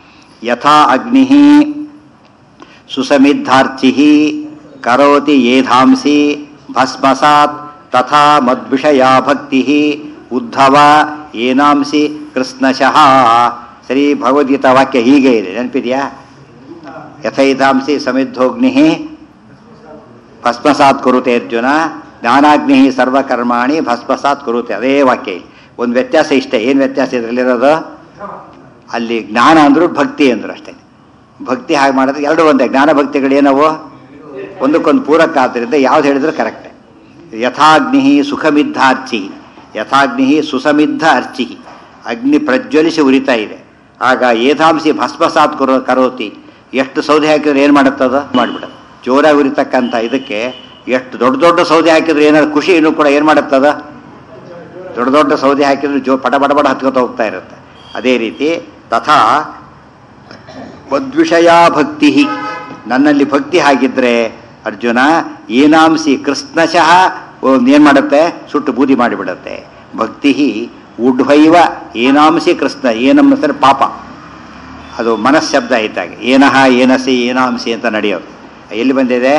ಯಥಾ ಅಗ್ನಿ ಸುಸಮಿದ್ಧಾರ್ಚಿ ಕರೋತಿ ಯೇಧಾಂಸಿ ಭಸ್ಮಸಾತ್ ತಥಾ ಮದ್ವಿಷಯಾ ಭಕ್ತಿ ಉದ್ಧವ ಏನಾಂಸಿ ಕೃಷ್ಣಶಃ ಶ್ರೀ ಭಗವದ್ಗೀತಾ ವಾಕ್ಯ ಹೀಗೆ ಇದೆ ನೆನಪಿದೆಯಾ ಯಥೈತಾಂಸಿ ಸಮಿದ್ಧೋಗ್ನಿ ಭಸ್ಮಸಾತ್ ಕುರುತೆ ಅರ್ಜುನ ಜ್ಞಾನಾಗ್ನಿ ಸರ್ವಕರ್ಮಾಣಿ ಭಸ್ಮಸಾತ್ ಕುರುತೆ ಅದೇ ವಾಕ್ಯ ಇಲ್ಲಿ ಒಂದು ವ್ಯತ್ಯಾಸ ಇಷ್ಟೇ ಏನು ವ್ಯತ್ಯಾಸ ಇದರಲ್ಲಿರೋದು ಅಲ್ಲಿ ಜ್ಞಾನ ಅಂದ್ರು ಭಕ್ತಿ ಅಂದ್ರು ಅಷ್ಟೇ ಭಕ್ತಿ ಹಾಗೆ ಮಾಡಿದ್ರೆ ಎರಡು ಒಂದೇ ಜ್ಞಾನ ಭಕ್ತಿಗಳು ಏನವು ಒಂದಕ್ಕೊಂದು ಪೂರಕ ಆದ್ದರಿಂದ ಯಾವ್ದು ಹೇಳಿದ್ರೆ ಕರೆಕ್ಟ್ ಯಥಾಗ್ನಿ ಸುಖಮಿದ್ಧ ಅರ್ಚಿ ಯಥಾಗ್ನಿ ಸುಸಮಿದ್ಧ ಅರ್ಚಿ ಅಗ್ನಿ ಪ್ರಜ್ವಲಿಸಿ ಉರಿತಾ ಇದೆ ಆಗ ಏಧಾಂಸಿ ಭಸ್ಮಸಾತ್ ಕರೋ ಕರೋತಿ ಎಷ್ಟು ಸೌದೆ ಹಾಕಿದ್ರೆ ಏನು ಮಾಡುತ್ತದ ಮಾಡಿಬಿಡೋದು ಜೋರಾಗಿ ಉರಿತಕ್ಕಂಥ ಇದಕ್ಕೆ ಎಷ್ಟು ದೊಡ್ಡ ದೊಡ್ಡ ಸೌದೆ ಹಾಕಿದ್ರೆ ಏನಾದ್ರು ಖುಷಿ ಇನ್ನೂ ಕೂಡ ಏನು ಮಾಡುತ್ತದ ದೊಡ್ಡ ದೊಡ್ಡ ಸೌದೆ ಹಾಕಿದ್ರೆ ಜೋ ಪಟ ಪಟ ಪಟ ಹತ್ಕೋತ ಹೋಗ್ತಾ ಇರುತ್ತೆ ಅದೇ ರೀತಿ ತಥಾ ಮದ್ವಿಷಯ ಭಕ್ತಿ ನನ್ನಲ್ಲಿ ಭಕ್ತಿ ಹಾಗಿದ್ರೆ ಅರ್ಜುನ ಏನಾಂಸಿ ಕೃಷ್ಣಶಃ ಏನು ಮಾಡುತ್ತೆ ಸುಟ್ಟು ಬೂದಿ ಮಾಡಿಬಿಡುತ್ತೆ ಭಕ್ತಿ ಉಡ್ವೈವ ಏನಾಂಸಿ ಕೃಷ್ಣ ಏನಂದ್ರೆ ಪಾಪ ಅದು ಮನಃಶಬ್ದ ಇದ್ದಾಗ ಏನಹ ಏನಸಿ ಏನಾಂಸಿ ಅಂತ ನಡೆಯೋದು ಎಲ್ಲಿ ಬಂದಿದೆ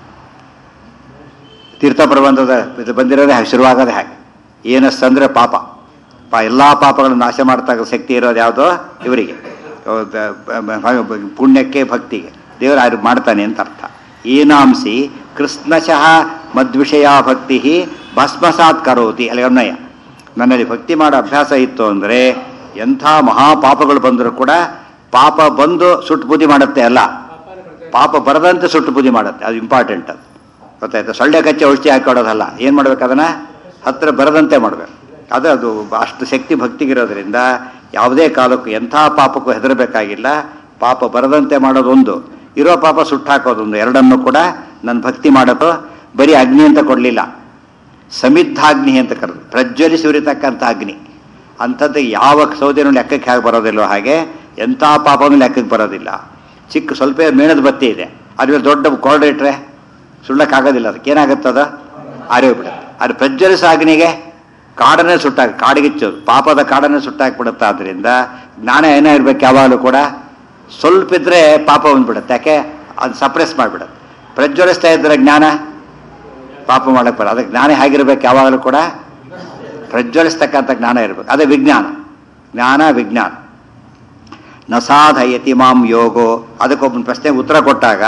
ತೀರ್ಥ ಪ್ರಬಂಧದ ಇದು ಬಂದಿರೋದೇ ಹಾಗೆ ಶುರುವಾಗೋದೇ ಹಾಗೆ ಏನಸ್ ಅಂದ್ರೆ ಪಾಪ ಪಾ ಎಲ್ಲ ಪಾಪಗಳನ್ನು ನಾಶ ಮಾಡ್ತಕ್ಕ ಶಕ್ತಿ ಇರೋದು ಯಾವುದೋ ಇವರಿಗೆ ಪುಣ್ಯಕ್ಕೆ ಭಕ್ತಿಗೆ ದೇವರು ಯಾರು ಮಾಡ್ತಾನೆ ಅಂತ ಅರ್ಥ ಏನಾಂಸಿ ಕೃಷ್ಣಶಃ ಮದ್ವಿಷಯ ಭಕ್ತಿ ಭಸ್ಮಸಾತ್ ಕರೋತಿ ಅಲ್ಲಿ ಅನ್ವಯ ನನ್ನಲ್ಲಿ ಭಕ್ತಿ ಮಾಡೋ ಅಭ್ಯಾಸ ಇತ್ತು ಅಂದರೆ ಎಂಥ ಮಹಾಪಾಪಗಳು ಬಂದರೂ ಕೂಡ ಪಾಪ ಬಂದು ಸುಟ್ಟು ಬುದ್ಧಿ ಮಾಡುತ್ತೆ ಅಲ್ಲ ಪಾಪ ಬರದಂತೆ ಸುಟ್ಟು ಬುದ್ಧಿ ಮಾಡುತ್ತೆ ಅದು ಇಂಪಾರ್ಟೆಂಟ್ ಅದು ಗೊತ್ತಾಯ್ತು ಸೊಳ್ಳೆ ಕಚ್ಚಿ ಔಷಧಿ ಹಾಕೊಡೋದಲ್ಲ ಏನು ಮಾಡ್ಬೇಕು ಅದನ್ನು ಹತ್ತಿರ ಬರದಂತೆ ಮಾಡಬೇಕು ಅದು ಅದು ಅಷ್ಟು ಶಕ್ತಿ ಭಕ್ತಿಗಿರೋದ್ರಿಂದ ಯಾವುದೇ ಕಾಲಕ್ಕೂ ಎಂಥ ಪಾಪಕ್ಕೂ ಹೆದರಬೇಕಾಗಿಲ್ಲ ಪಾಪ ಬರದಂತೆ ಮಾಡೋದೊಂದು ಇರೋ ಪಾಪ ಸುಟ್ಟಾಕೋದೊಂದು ಎರಡನ್ನೂ ಕೂಡ ನನ್ನ ಭಕ್ತಿ ಮಾಡೋದು ಬರೀ ಅಗ್ನಿ ಅಂತ ಕೊಡಲಿಲ್ಲ ಸಮಿದ್ಧಾಗ್ನಿ ಅಂತ ಕರೆದು ಪ್ರಜ್ವಲಿಸಿ ಉರಿತಕ್ಕಂಥ ಅಗ್ನಿ ಅಂಥದ್ದು ಯಾವ ಸೌದೆನೂ ಲೆಕ್ಕಕ್ಕೆ ಹೇಗೆ ಬರೋದಿಲ್ಲೋ ಹಾಗೆ ಎಂಥ ಪಾಪನೂ ಲೆಕ್ಕಕ್ಕೆ ಬರೋದಿಲ್ಲ ಚಿಕ್ಕ ಸ್ವಲ್ಪ ಮೇಣದ ಬತ್ತಿ ಇದೆ ಅದ್ರ ಮೇಲೆ ದೊಡ್ಡ ಕೋಲ್ಡ್ ಇಟ್ಟರೆ ಸುಳ್ಳಕ್ಕಾಗೋದಿಲ್ಲ ಅದಕ್ಕೆ ಏನಾಗುತ್ತದ ಆರೋಗ್ಬಿಡುತ್ತೆ ಅದು ಪ್ರಜ್ವಲಿಸ ಅಗ್ನಿಗೆ ಕಾಡನ್ನೇ ಸುಟ್ಟಾಕ ಕಾಡಿಗಿಚ್ಚೋದು ಪಾಪದ ಕಾಡನ್ನೇ ಸುಟ್ಟಾಕ್ಬಿಡುತ್ತೆ ಆದ್ದರಿಂದ ಜ್ಞಾನ ಏನೇ ಇರ್ಬೇಕು ಯಾವಾಗಲೂ ಕೂಡ ಸ್ವಲ್ಪ ಇದ್ರೆ ಪಾಪ ಬಂದ್ಬಿಡುತ್ತೆ ಯಾಕೆ ಅದು ಸಪ್ರೆಸ್ ಮಾಡಿಬಿಡುತ್ತೆ ಪ್ರಜ್ವಲಿಸ್ತಾ ಇದ್ರೆ ಜ್ಞಾನ ಪಾಪ ಮಾಡಕ್ಕೆ ಬರ ಅದಕ್ಕೆ ಜ್ಞಾನ ಹೇಗಿರ್ಬೇಕು ಯಾವಾಗಲೂ ಕೂಡ ಪ್ರಜ್ವಲಿಸ್ತಕ್ಕಂಥ ಜ್ಞಾನ ಇರಬೇಕು ಅದೇ ವಿಜ್ಞಾನ ಜ್ಞಾನ ವಿಜ್ಞಾನ ನ ಸಾಧಯತಿ ಮಾಂ ಯೋಗೋ ಅದಕ್ಕೊಬ್ಬನ ಪ್ರಶ್ನೆಗೆ ಉತ್ತರ ಕೊಟ್ಟಾಗ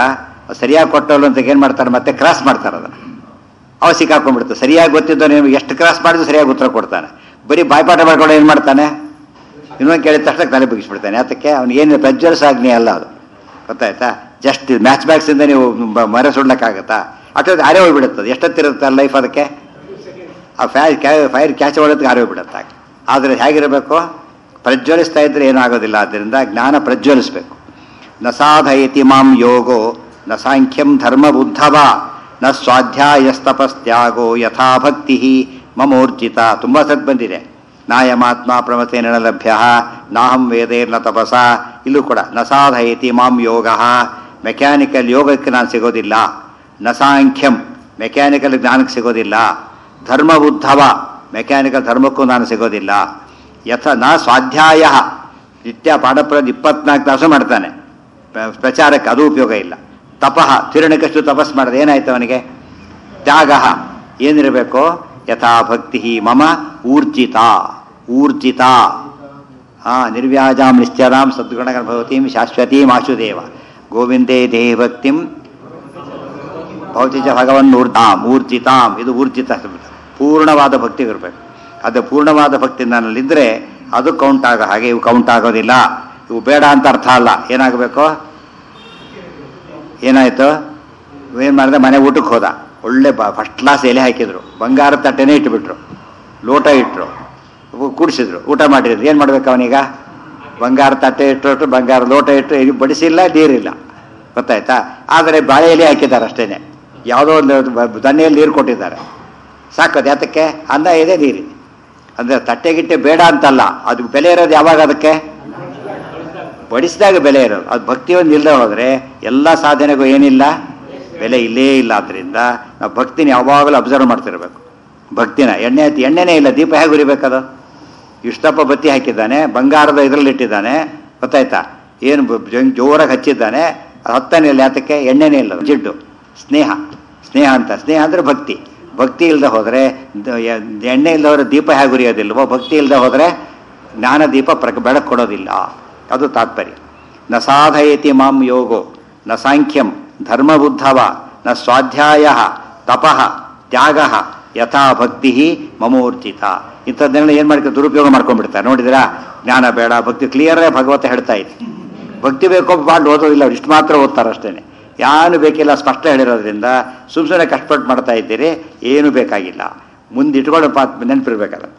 ಅದು ಸರಿಯಾಗಿ ಕೊಟ್ಟವಲ್ಲ ಅಂತ ಏನು ಮಾಡ್ತಾರೆ ಮತ್ತೆ ಕ್ರಾಸ್ ಮಾಡ್ತಾರೆ ಅದನ್ನು ಅವ ಸಿಕ್ಕಾಕೊಂಡ್ಬಿಡ್ತಾರೆ ಸರಿಯಾಗಿ ಗೊತ್ತಿದ್ದವನು ಏನು ಎಷ್ಟು ಕ್ರಾಸ್ ಮಾಡಿದ್ರು ಸರಿಯಾಗಿ ಉತ್ತರ ಕೊಡ್ತಾನೆ ಬರೀ ಬಾಯ್ಪಾಠ ಮಾಡ್ಕೊಂಡು ಏನು ಮಾಡ್ತಾನೆ ಇನ್ನೊಂದು ಕೇಳಿದ ತಕ್ಷಣ ತಲೆ ಬಗ್ಗಿಸ್ಬಿಡ್ತಾನೆ ಯಾತಕ್ಕೆ ಅವ್ನಿಗೇನು ಪ್ರಜ್ವಲಿಸಾಗ್ನಿ ಅಲ್ಲ ಅದು ಗೊತ್ತಾಯ್ತಾ ಜಸ್ಟ್ ಮ್ಯಾಚ್ ಬ್ಯಾಕ್ಸಿಂದ ನೀವು ಬ- ಮರ ಸುಡ್ಲಕ್ಕಾಗತ್ತಾ ಅಷ್ಟೊತ್ತು ಆರೇ ಹೋಗ್ಬಿಡುತ್ತದೆ ಎಷ್ಟೊತ್ತಿರುತ್ತೆ ಲೈಫ್ ಅದಕ್ಕೆ ಆ ಫೈರ್ ಕ್ಯಾ ಫೈರ್ ಕ್ಯಾಚ್ ಮಾಡೋದಕ್ಕೆ ಆರೇ ಹೋಗ್ಬಿಡುತ್ತೆ ಆದರೆ ಹೇಗಿರಬೇಕು ಪ್ರಜ್ವಲಿಸ್ತಾ ಇದ್ರೆ ಏನೂ ಆಗೋದಿಲ್ಲ ಆದ್ದರಿಂದ ಜ್ಞಾನ ಪ್ರಜ್ವಲಿಸ್ಬೇಕು ನ ಸಾಧಯತಿ ಮಾಂ ಯೋಗೋ ನ ಸಾಂಖ್ಯಂ ಧರ್ಮಬುದ್ಧವ ನ ಸ್ವಾಧ್ಯಾಯಸ್ತಪಸ್ತ್ಯಾಗೋ ಯಥಾ ಭಕ್ತಿ ಮಮೋರ್ಜಿತ ತುಂಬ ಸತ್ ಬಂದಿದೆ ನಾಯಮಾತ್ಮ ಪ್ರಮತೇನ ಲಭ್ಯ ನಾಹಂ ವೇದೇರ್ನ ತಪಸ ಇಲ್ಲೂ ಕೂಡ ನ ಸಾಧಯತಿ ಮಾಂ ಯೋಗ ಮೆಕ್ಯಾನಿಕಲ್ ಯೋಗಕ್ಕೆ ನಾನು ಸಿಗೋದಿಲ್ಲ ನ ಸಾಂಖ್ಯಂ ಮೆಕ್ಯಾನಿಕಲ್ ಜ್ಞಾನಕ್ಕೆ ಸಿಗೋದಿಲ್ಲ ಧರ್ಮಬುದ್ಧವ ಮೆಕ್ಯಾನಿಕಲ್ ಧರ್ಮಕ್ಕೂ ನಾನು ಸಿಗೋದಿಲ್ಲ ಯಥ ನ ಸ್ವಾಧ್ಯಾಯ ನಿತ್ಯ ಪಾಠಪ್ರದ ಇಪ್ಪತ್ನಾಲ್ಕು ತಾಸು ಮಾಡ್ತಾನೆ ಪ್ರ- ಪ್ರಚಾರಕ್ಕೆ ಅದು ಉಪಯೋಗ ಇಲ್ಲ ತಪಃ ತಿರುಣಕಷ್ಟು ತಪಸ್ ಮಾಡಿದೆ ಏನಾಯ್ತು ಅವನಿಗೆ ತ್ಯಾಗ ಏನಿರಬೇಕು ಯಥಾ ಭಕ್ತಿ ಮಮ ಊರ್ಜಿತ ಊರ್ಜಿತ ಹಾ ನಿರ್ವ್ಯಾಜಾಂ ನಿಶ್ಚರಾಂ ಸದ್ಗುಣಗಣ ಭವತೀಂ ಶಾಶ್ವತೀಂ ಆಶುದೇವ ಗೋವಿಂದೇ ದೇಹಿ ಭಕ್ತಿಂ ಭೌತಿಜ ಭಗವನ್ ಊರ್ಧಾಮ್ ಊರ್ಜಿತಾಂ ಇದು ಊರ್ಜಿತ ಶಬ್ದ ಪೂರ್ಣವಾದ ಭಕ್ತಿ ಇರಬೇಕು ಅದು ಪೂರ್ಣವಾದ ಭಕ್ತಿ ನನ್ನಲ್ಲಿದ್ದರೆ ಅದು ಕೌಂಟ್ ಆಗೋ ಹಾಗೆ ಇವು ಕೌಂಟ್ ಆಗೋದಿಲ್ಲ ಇವು ಬೇಡ ಅಂತ ಅರ್ಥ ಅಲ್ಲ ಏನಾಗಬೇಕು ಏನಾಯ್ತು ಏನು ಮಾಡಿದೆ ಮನೆ ಊಟಕ್ಕೆ ಹೋದ ಒಳ್ಳೆ ಬ ಫಸ್ಟ್ ಕ್ಲಾಸ್ ಎಲೆ ಹಾಕಿದ್ರು ಬಂಗಾರ ತಟ್ಟೆನೇ ಇಟ್ಬಿಟ್ರು ಲೋಟ ಇಟ್ಟರು ಕೂಡಿಸಿದ್ರು ಊಟ ಮಾಡಿದ್ರು ಏನು ಮಾಡ್ಬೇಕು ಅವನೀಗ ಬಂಗಾರ ತಟ್ಟೆ ಇಟ್ಟು ಬಂಗಾರ ಲೋಟ ಇಟ್ಟು ಇದು ಬಡಿಸಿಲ್ಲ ನೀರಿಲ್ಲ ಗೊತ್ತಾಯ್ತಾ ಆದರೆ ಬಾಳೆ ಎಲೆ ಹಾಕಿದ್ದಾರೆ ಅಷ್ಟೇನೆ ಯಾವುದೋ ಒಂದು ಬ- ದಣ್ಣೆಯಲ್ಲಿ ನೀರು ಕೊಟ್ಟಿದ್ದಾರೆ ಸಾಕೋದು ಯಾತಕ್ಕೆ ಅನ್ನ ಇದೆ ನೀರಿದೆ ಅಂದರೆ ತಟ್ಟೆ ಗಿಟ್ಟೆ ಬೇಡ ಅಂತಲ್ಲ ಅದು ಬೆಲೆ ಇರೋದು ಯಾವಾಗ ಅದಕ್ಕೆ ಬಡಿಸಿದಾಗ ಬೆಲೆ ಇರೋದು ಅದು ಭಕ್ತಿ ಒಂದು ಇಲ್ಲದೆ ಹೋದರೆ ಎಲ್ಲ ಸಾಧನೆಗೂ ಏನಿಲ್ಲ ಬೆಲೆ ಇಲ್ಲೇ ಇಲ್ಲ ಆದ್ದರಿಂದ ನಾವು ಭಕ್ತಿನ ಯಾವಾಗಲೂ ಅಬ್ಸರ್ವ್ ಮಾಡ್ತಿರ್ಬೇಕು ಭಕ್ತಿನ ಎಣ್ಣೆ ಹತ್ತಿ ಎಣ್ಣೆನೇ ಇಲ್ಲ ದೀಪ ಹೇಗೆ ಉರಿಬೇಕದು ಇಷ್ಟಪ್ಪ ಬತ್ತಿ ಹಾಕಿದ್ದಾನೆ ಬಂಗಾರದ ಇದರಲ್ಲಿ ಇಟ್ಟಿದ್ದಾನೆ ಗೊತ್ತಾಯ್ತಾ ಏನು ಬ- ಜಂ- ಜೋರಾಗಿ ಹಚ್ಚಿದ್ದಾನೆ ಅದು ಹತ್ತನೇ ಇಲ್ಲ ಯಾತಕ್ಕೆ ಎಣ್ಣೆನೇ ಇಲ್ಲ ಜಿಡ್ಡು ಸ್ನೇಹ ಸ್ನೇಹ ಅಂತ ಸ್ನೇಹ ಅಂದರೆ ಭಕ್ತಿ ಭಕ್ತಿ ಇಲ್ಲದೆ ಹೋದರೆ ದ- ಯ- ಎಣ್ಣೆ ಇಲ್ಲದೆ ಹೋದರೆ ದೀಪ ಹೇಗೆ ಉರಿಯೋದಿಲ್ವೋ ಭಕ್ತಿ ಇಲ್ಲದೆ ಹೋದರೆ ಜ್ಞಾನ ದೀಪ ಪ್ರಕ ಬೆಳಕು ಕೊಡೋದಿಲ್ಲ ಅದು ತಾತ್ಪರ್ಯ ನ ಸಾಧಯತಿ ಮಾಂ ಯೋಗೋ ನ ಸಾಂಖ್ಯಂ ಧರ್ಮಬುದ್ಧವ ನ ಸ್ವಾಧ್ಯಾಯ ತಪಃ ತ್ಯಾಗ ಯಥಾ ಭಕ್ತಿ ಮಮೂರ್ಜಿತ ಇಂಥದ್ದನ್ನೆಲ್ಲ ಏನು ಮಾಡ್ಕೊಂಡು ದುರುಪಯೋಗ ಮಾಡ್ಕೊಂಡ್ಬಿಡ್ತಾರೆ ನೋಡಿದಿರಾ ಜ್ಞಾನ ಬೇಡ ಭಕ್ತಿ ಕ್ಲಿಯರೇ ಭಗವತ ಹೇಳ್ತಾ ಇದೆ ಭಕ್ತಿ ಬೇಕೋ ಮಾಡಿ ಓದೋದಿಲ್ಲ ಅವ್ರು ಇಷ್ಟು ಮಾತ್ರ ಓದ್ತಾರೆ ಅಷ್ಟೇನೆ ಏನು ಬೇಕಿಲ್ಲ ಸ್ಪಷ್ಟ ಹೇಳಿರೋದ್ರಿಂದ ಸುಮ್ ಸುಮ್ಮನೆ ಕಷ್ಟಪಟ್ಟು ಮಾಡ್ತಾ ಇದ್ದೀರಿ ಏನೂ ಬೇಕಾಗಿಲ್ಲ ಮುಂದೆ ಇಟ್ಕೊಂಡು ಪಾ ನೆನಪಿರ್ಬೇಕಲ್ಲ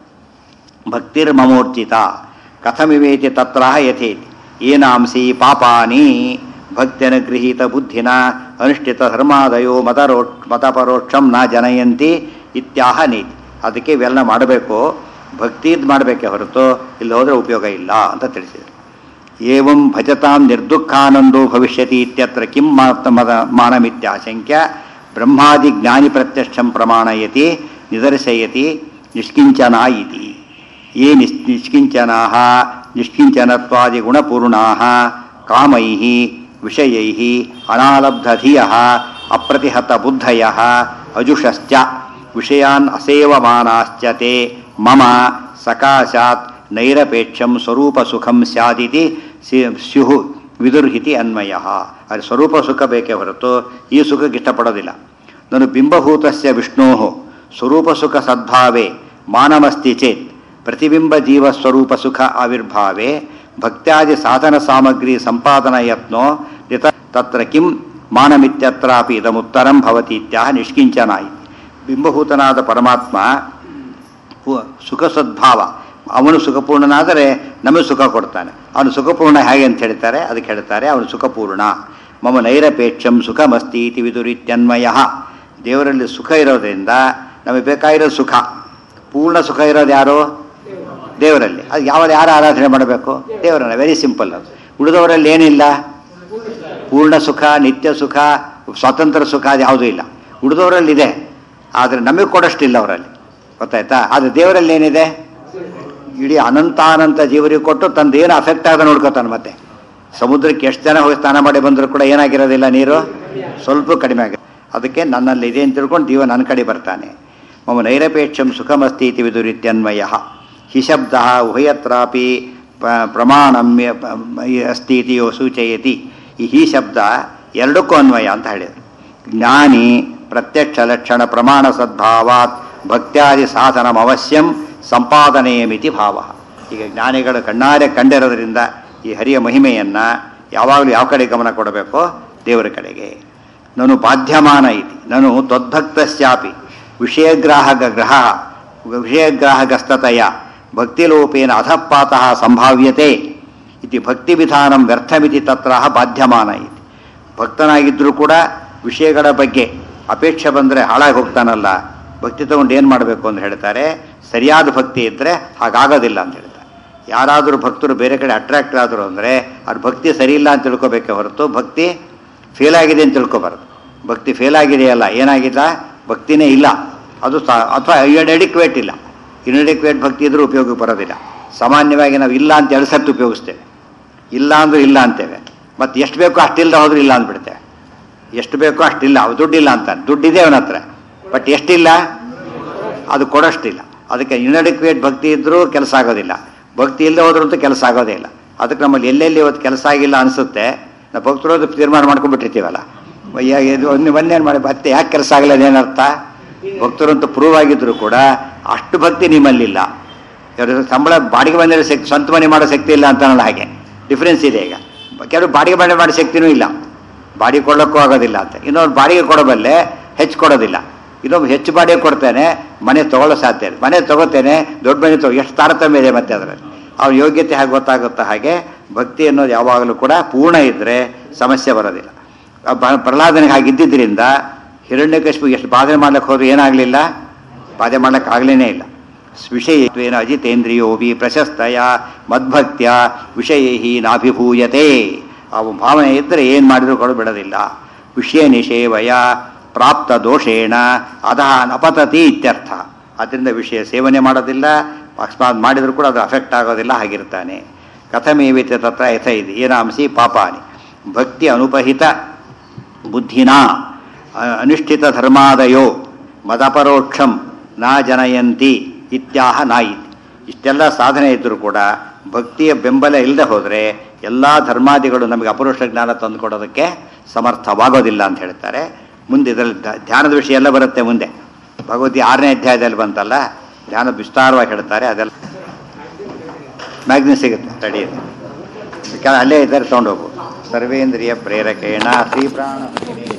ಭಕ್ತಿರ್ ಮಮೋರ್ಜಿತ ಕಥಮಿವೇತಿ ತತ್ರ ಯಥೇತಿ ಏನಾಂಸಿ ಪಾಪಾನಿ ಭಕ್ತ್ಯನುಗೃಹೀತ ಬುದ್ಧಿನ ಅನುಷ್ಠಿತ ಧರ್ಮಾದಯೋ ಮತರೋ ಮತಪರೋಕ್ಷಂ ನ ಜನಯಂತಿ ಇತ್ಯಾಹ ನೀತಿ ಅದಕ್ಕೆ ಇವೆಲ್ಲ ಮಾಡಬೇಕು ಭಕ್ತಿದ್ ಮಾಡಬೇಕೆ ಹೊರತು ಇಲ್ಲಿ ಹೋದರೆ ಉಪಯೋಗ ಇಲ್ಲ ಅಂತ ತಿಳಿಸಿದರು ಏವಂ ಭಜತಾಂ ನಿರ್ದುಃಖಾನಂದೋ ಭವಿಷ್ಯತಿ ಇತ್ಯತ್ರ ಕಿಂ ಮಾತ ಮದ ಮಾನಮಿತ್ಯಾಶಂಕ್ಯ ಬ್ರಹ್ಮಾದಿ ಜ್ಞಾನಿ ಪ್ರತ್ಯಕ್ಷಂ ಪ್ರಮಾಣಯತಿ ನಿದರ್ಶಯತಿ ನಿಷ್ಕಿಂಚನ ಇತಿ ಯೇ ನಿಸ್ ನಿಷ್ಕಿಂಚನಾ ನಿಷ್ಕಿಂಚನತ್ವಾದಿ ಗುಣಪೂರ್ಣಾ ಕಾಮೈ ವಿಷಯೈ ಅನಾಲಬ್ಧಧಿಯ ಅಪ್ರತಿಹತ ಬುದ್ಧಯ ಅಜುಷಶ್ಚ ವಿಷಯಾನ್ ಅಸೇವಮಾನಾಶ್ಚ ತೇ ಮಮ ಸಕಾಶಾತ್ ನೈರಪೇಕ್ಷಂ ಸ್ವರೂಪ ಸುಖಂ ಸ್ಯಾದಿತಿ ಸಿ- ಸ್ಯುಹು ವಿದುರ್ಹಿತಿ ಅನ್ವಯ ಅದು ಸ್ವರೂಪ ಸುಖ ಬೇಕೇ ಹೊರತು ಈ ಸುಖಕ್ಕೆ ಇಷ್ಟಪಡೋದಿಲ್ಲ ನಾನು ಬಿಂಬಭೂತಸ್ಯ ವಿಷ್ಣೋ ಸ್ವರೂಪ ಸುಖ ಸದ್ಭಾವೇ ಮಾನಮಸ್ತಿ ಚೇತ್ ಪ್ರತಿಬಿಂಬ ಜೀವ ಸ್ವರೂಪ ಸುಖ ಆವಿರ್ಭಾವೆ ಭಕ್ತ್ಯಾದಿ ಸಾಧನ ಸಾಮಗ್ರಿ ಸಂಪಾದನ ಯತ್ನೋ ಯತ ತತ್ರ ಕಿಂ ಮಾನಮಿತ್ಯತ್ರಾಪಿ ಇದಮುತ್ತರಂ ಭವತಿ ಇತ್ಯಾಹ ನಿಷ್ಕಿಂಚನ ಇತಿ ಬಿಂಬಭೂತನಾದ ಪರಮಾತ್ಮ ಪು- ಸುಖ ಸದ್ಭಾವ ಅವನು ಸುಖಪೂರ್ಣನಾದರೆ ನಮಗೆ ಸುಖ ಕೊಡ್ತಾನೆ ಅವನು ಸುಖಪೂರ್ಣ ಹೇಗೆ ಅಂತ ಹೇಳ್ತಾರೆ ಅದಕ್ಕೆ ಹೇಳ್ತಾರೆ ಅವನು ಸುಖಪೂರ್ಣ ಮಮ ನೈರಪೇಕ್ಷಂ ಸುಖಮಸ್ತಿ ಇತಿ ವಿದುರಿತ್ಯನ್ವಯ ದೇವರಲ್ಲಿ ಸುಖ ಇರೋದ್ರಿಂದ ನಮಗೆ ಬೇಕಾಗಿರೋದು ಸುಖ ಪೂರ್ಣ ಸುಖ ಇರೋದು ಯಾರು ದೇವರಲ್ಲಿ ಅದು ಯಾವ ಯಾರು ಆರಾಧನೆ ಮಾಡಬೇಕು ದೇವರನ್ನ ವೆರಿ ಸಿಂಪಲ್ ಅದು ಉಳಿದವರಲ್ಲಿ ಏನಿಲ್ಲ ಪೂರ್ಣ ಸುಖ ನಿತ್ಯ ಸುಖ ಸ್ವಾತಂತ್ರ್ಯ ಸುಖ ಅದು ಯಾವುದೂ ಇಲ್ಲ ಉಳಿದವರಲ್ಲಿ ಇದೆ ಆದರೆ ನಮಗೆ ಕೊಡೋಷ್ಟಿಲ್ಲ ಅವರಲ್ಲಿ ಗೊತ್ತಾಯ್ತಾ ಆದರೆ ದೇವರಲ್ಲಿ ಏನಿದೆ ಇಡೀ ಅನಂತಾನಂತ ಜೀವರಿಗೆ ಕೊಟ್ಟು ತಂದು ಏನು ಅಫೆಕ್ಟ್ ಆಗದ ನೋಡ್ಕೋತಾನೆ ಮತ್ತೆ ಸಮುದ್ರಕ್ಕೆ ಎಷ್ಟು ಜನ ಹೋಗಿ ಸ್ನಾನ ಮಾಡಿ ಬಂದರೂ ಕೂಡ ಏನಾಗಿರೋದಿಲ್ಲ ನೀರು ಸ್ವಲ್ಪ ಕಡಿಮೆ ಆಗಿದೆ ಅದಕ್ಕೆ ನನ್ನಲ್ಲಿ ಇದೆ ಅಂತ ತಿಳ್ಕೊಂಡು ಜೀವ ನನ್ನ ಕಡೆ ಬರ್ತಾನೆ ಮಮ ನೈರಪೇಕ್ಷಂ ಸುಖಮಸ್ತಿ ಇತಿ ವಿದುರಿತ್ಯನ್ವಯ ಹಿ ಶಬ್ದ ಉಭಯತ್ರಾಪಿ ಪ- ಪ್ರಮಾಣಮ್ಯ ಪ- ಅಸ್ತಿ ಇತಿ ಯೋ ಸೂಚಯತಿ ಈ ಹಿ ಶಬ್ದ ಎರಡಕ್ಕೂ ಅನ್ವಯ ಅಂತ ಹೇಳಿದರು ಜ್ಞಾನಿ ಪ್ರತ್ಯಕ್ಷ ಲಕ್ಷಣ ಪ್ರಮಾಣ ಸದ್ಭಾವಾತ್ ಭಕ್ತ್ಯಾದಿ ಸಾಧನಂ ಅವಶ್ಯಂ ಸಂಪಾದನೆಯ ಮಿತಿ ಭಾವ ಈಗ ಜ್ಞಾನಿಗಳು ಕಣ್ಣಾರೆ ಕಂಡಿರೋದ್ರಿಂದ ಈ ಹರಿಯ ಮಹಿಮೆಯನ್ನು ಯಾವಾಗಲೂ ಯಾವ ಕಡೆ ಗಮನ ಕೊಡಬೇಕೋ ದೇವರ ಕಡೆಗೆ ನಾನು ಬಾಧ್ಯಮಾನ ಇತಿ ನಾನು ತ್ವದ್ಭಕ್ತಸ್ಯಾಪಿ ವಿಷಯಗ್ರಾಹಕ ಗ್ರಹ ವಿಷಯಗ್ರಾಹಕಸ್ತತೆಯ ಭಕ್ತಿಲೋಪೇನ ಅಧಪಾತಃ ಸಂಭಾವ್ಯತೆ ಇತಿ ಭಕ್ತಿ ವಿಧಾನಂ ವ್ಯರ್ಥಮಿತಿ ತತ್ರ ಬಾಧ್ಯಮಾನ ಇತಿ ಭಕ್ತನಾಗಿದ್ದರೂ ಕೂಡ ವಿಷಯಗಳ ಬಗ್ಗೆ ಅಪೇಕ್ಷೆ ಬಂದರೆ ಹಾಳಾಗಿ ಹೋಗ್ತಾನಲ್ಲ ಭಕ್ತಿ ತಗೊಂಡು ಏನು ಮಾಡಬೇಕು ಅಂತ ಹೇಳ್ತಾರೆ ಸರಿಯಾದ ಭಕ್ತಿ ಇದ್ದರೆ ಹಾಗಾಗೋದಿಲ್ಲ ಅಂತ ಹೇಳ್ತಾರೆ ಯಾರಾದರೂ ಭಕ್ತರು ಬೇರೆ ಕಡೆ ಅಟ್ರಾಕ್ಟ್ ಆದರು ಅಂದರೆ ಅವ್ರ ಭಕ್ತಿ ಸರಿ ಇಲ್ಲ ಅಂತ ತಿಳ್ಕೊಬೇಕೆ ಹೊರತು ಭಕ್ತಿ ಫೇಲ್ ಆಗಿದೆ ಅಂತ ತಿಳ್ಕೊಬಾರ್ದು ಭಕ್ತಿ ಫೇಲ್ ಆಗಿದೆಯಲ್ಲ ಏನಾಗಿಲ್ಲ ಭಕ್ತಿನೇ ಇಲ್ಲ ಅದು ಸಾ ಅಥವಾ ಇನ್ಎಡಿಕ್ವೇಟ್ ಇಲ್ಲ ಇನ್ಎಡಿಕ್ವೇಟ್ ಭಕ್ತಿ ಇದ್ರೂ ಉಪಯೋಗಕ್ಕೆ ಬರೋದಿಲ್ಲ ಸಾಮಾನ್ಯವಾಗಿ ನಾವು ಇಲ್ಲ ಅಂತ ಎರಡು ಸರ್ತಿ ಉಪಯೋಗಿಸ್ತೇವೆ ಇಲ್ಲ ಅಂದ್ರೂ ಇಲ್ಲ ಅಂತೇವೆ ಮತ್ತು ಎಷ್ಟು ಬೇಕೋ ಅಷ್ಟಿಲ್ಲದ ಹೋದ್ರೂ ಇಲ್ಲ ಅಂದ್ಬಿಡ್ತೇವೆ ಎಷ್ಟು ಬೇಕೋ ಅಷ್ಟಿಲ್ಲ ಅವು ದುಡ್ಡಿಲ್ಲ ಅಂತ ದುಡ್ಡಿದೆ ಅವನ ಹತ್ರ ಬಟ್ ಎಷ್ಟಿಲ್ಲ ಅದು ಕೊಡೋಷ್ಟಿಲ್ಲ ಅದಕ್ಕೆ ಇನ್ಅಡಿಕ್ವೇಟ್ ಭಕ್ತಿ ಇದ್ದರೂ ಕೆಲಸ ಆಗೋದಿಲ್ಲ ಭಕ್ತಿ ಇಲ್ಲದೆ ಹೋದ್ರಂತೂ ಕೆಲಸ ಆಗೋದೇ ಇಲ್ಲ ಅದಕ್ಕೆ ನಮ್ಮಲ್ಲಿ ಎಲ್ಲೆಲ್ಲಿ ಇವತ್ತು ಕೆಲಸ ಆಗಿಲ್ಲ ಅನಿಸುತ್ತೆ ನಾವು ಭಕ್ತರು ಹೋದ್ರೆ ತೀರ್ಮಾನ ಮಾಡ್ಕೊಂಡ್ಬಿಟ್ಟಿರ್ತೀವಲ್ಲ ಯ- ಇದು ಒಂದು ಒಂದೇನು ಮಾಡಿ ಮತ್ತೆ ಯಾಕೆ ಕೆಲಸ ಆಗಲ್ಲ ಏನರ್ಥ ಭಕ್ತರಂತೂ ಪ್ರೂವ್ ಆಗಿದ್ರು ಕೂಡ ಅಷ್ಟು ಭಕ್ತಿ ನಿಮ್ಮಲ್ಲಿಲ್ಲ ಕೆಲವರು ಸಂಬಳ ಬಾಡಿಗೆ ಬಂದಿರೋ ಶಕ್ತಿ ಸ್ವಂತ ಮನೆ ಮಾಡೋ ಶಕ್ತಿ ಇಲ್ಲ ಅಂತಾನಲ್ಲ ಹಾಗೆ ಡಿಫ್ರೆನ್ಸ್ ಇದೆ ಈಗ ಕೆಲವರು ಬಾಡಿಗೆ ಮನೆ ಮಾಡೋ ಶಕ್ತಿನೂ ಇಲ್ಲ ಬಾಡಿಗೆ ಕೊಡೋಕ್ಕೂ ಆಗೋದಿಲ್ಲ ಅಂತ ಇನ್ನೊಂದು ಬಾಡಿಗೆ ಕೊಡಬಲ್ಲೆ ಹೆಚ್ಚು ಕೊಡೋದಿಲ್ಲ ಇನ್ನೊಬ್ಬ ಹೆಚ್ಚು ಬಾಡಿಗೆ ಕೊಡ್ತೇನೆ ಮನೆ ತಗೊಳ್ಳೋ ಸಾಧ್ಯ ಇದೆ ಮನೆ ತಗೋತೇನೆ ದೊಡ್ಡ ಮನೆ ತಗೋ ಎಷ್ಟು ತಾರತಮ್ಯ ಇದೆ ಮತ್ತೆ ಅದರಲ್ಲಿ ಅವ್ರ ಯೋಗ್ಯತೆ ಹಾಗೆ ಗೊತ್ತಾಗುತ್ತಾ ಹಾಗೆ ಭಕ್ತಿ ಅನ್ನೋದು ಯಾವಾಗಲೂ ಕೂಡ ಪೂರ್ಣ ಇದ್ದರೆ ಸಮಸ್ಯೆ ಬರೋದಿಲ್ಲ ಆ ಬ- ಪ್ರಹ್ಲಾದನಿಗೆ ಹಾಗಿದ್ದಿದ್ದರಿಂದ ಹಿರಣ್ಯಕಶಿಪು ಎಷ್ಟು ಬಾಧನೆ ಮಾಡ್ಲಿಕ್ಕೆ ಹೋದ್ರು ಏನಾಗಲಿಲ್ಲ ಬಾಧೆ ಮಾಡ್ಲಿಕ್ಕೆ ಆಗಲೇ ಇಲ್ಲ ವಿಷಯತ್ವೇನ ಅಜಿತೇಂದ್ರಿಯೋ ವಿ ಪ್ರಶಸ್ತಯ ಮದ್ಭಕ್ತ್ಯ ವಿಷಯೈ ನಾಭಿಭೂಯತೆ ಅವು ಭಾವನೆ ಇದ್ದರೆ ಏನು ಮಾಡಿದ್ರು ಕೂಡ ಬಿಡೋದಿಲ್ಲ ವಿಷಯ ನಿಷೇವಯ ಪ್ರಾಪ್ತ ದೋಷೇಣ ಅಧಃ ನಪತತಿ ಇತ್ಯರ್ಥ ಅದರಿಂದ ವಿಷಯ ಸೇವನೆ ಮಾಡೋದಿಲ್ಲ ಅಕಸ್ಮಾತ್ ಮಾಡಿದರೂ ಕೂಡ ಅದು ಅಫೆಕ್ಟ್ ಆಗೋದಿಲ್ಲ ಹಾಗಿರ್ತಾನೆ ಕಥಮೇವಿತ ತತ್ರ ಯಥ ಇದೆ ಏನಾಂಸಿ ಪಾಪಾನಿ ಭಕ್ತಿ ಅನುಪಹಿತ ಬುದ್ಧಿನಾ ಅ- ಅನುಷ್ಠಿತ ಧರ್ಮಾದಯೋ ಮದಪರೋಕ್ಷಂ ನಾ ಜನಯಂತಿ ಇತ್ಯಾಹ ನಾಯಿತಿ ಇಷ್ಟೆಲ್ಲ ಸಾಧನೆ ಇದ್ದರೂ ಕೂಡ ಭಕ್ತಿಯ ಬೆಂಬಲ ಇಲ್ಲದೆ ಹೋದರೆ ಎಲ್ಲ ಧರ್ಮಾದಿಗಳು ನಮಗೆ ಅಪರೋಕ್ಷ ಜ್ಞಾನ ತಂದುಕೊಡೋದಕ್ಕೆ ಸಮರ್ಥವಾಗೋದಿಲ್ಲ ಅಂತ ಹೇಳ್ತಾರೆ ಮುಂದೆ ಇದರಲ್ಲಿ ಧ- ಧ್ಯಾನದ ವಿಷಯ ಎಲ್ಲ ಬರುತ್ತೆ ಮುಂದೆ ಭಗವದ್ಗೀತೆ ಆರನೇ ಅಧ್ಯಾಯದಲ್ಲಿ ಬಂತಲ್ಲ ಧ್ಯಾನ ವಿಸ್ತಾರವಾಗಿ ಹೇಳ್ತಾರೆ ಅದೆಲ್ಲ ಮ್ಯಾಗ್ಝಿನ್ ಸಿಗುತ್ತೆ ತಡೆಯುತ್ತೆ ಅಲ್ಲೇ ಇದ್ದಾರೆ ತೊಗೊಂಡೋಗು ಸರ್ವೇಂದ್ರಿಯ ಪ್ರೇರಕೇಣ ಶ್ರೀ ಪ್ರಾಣ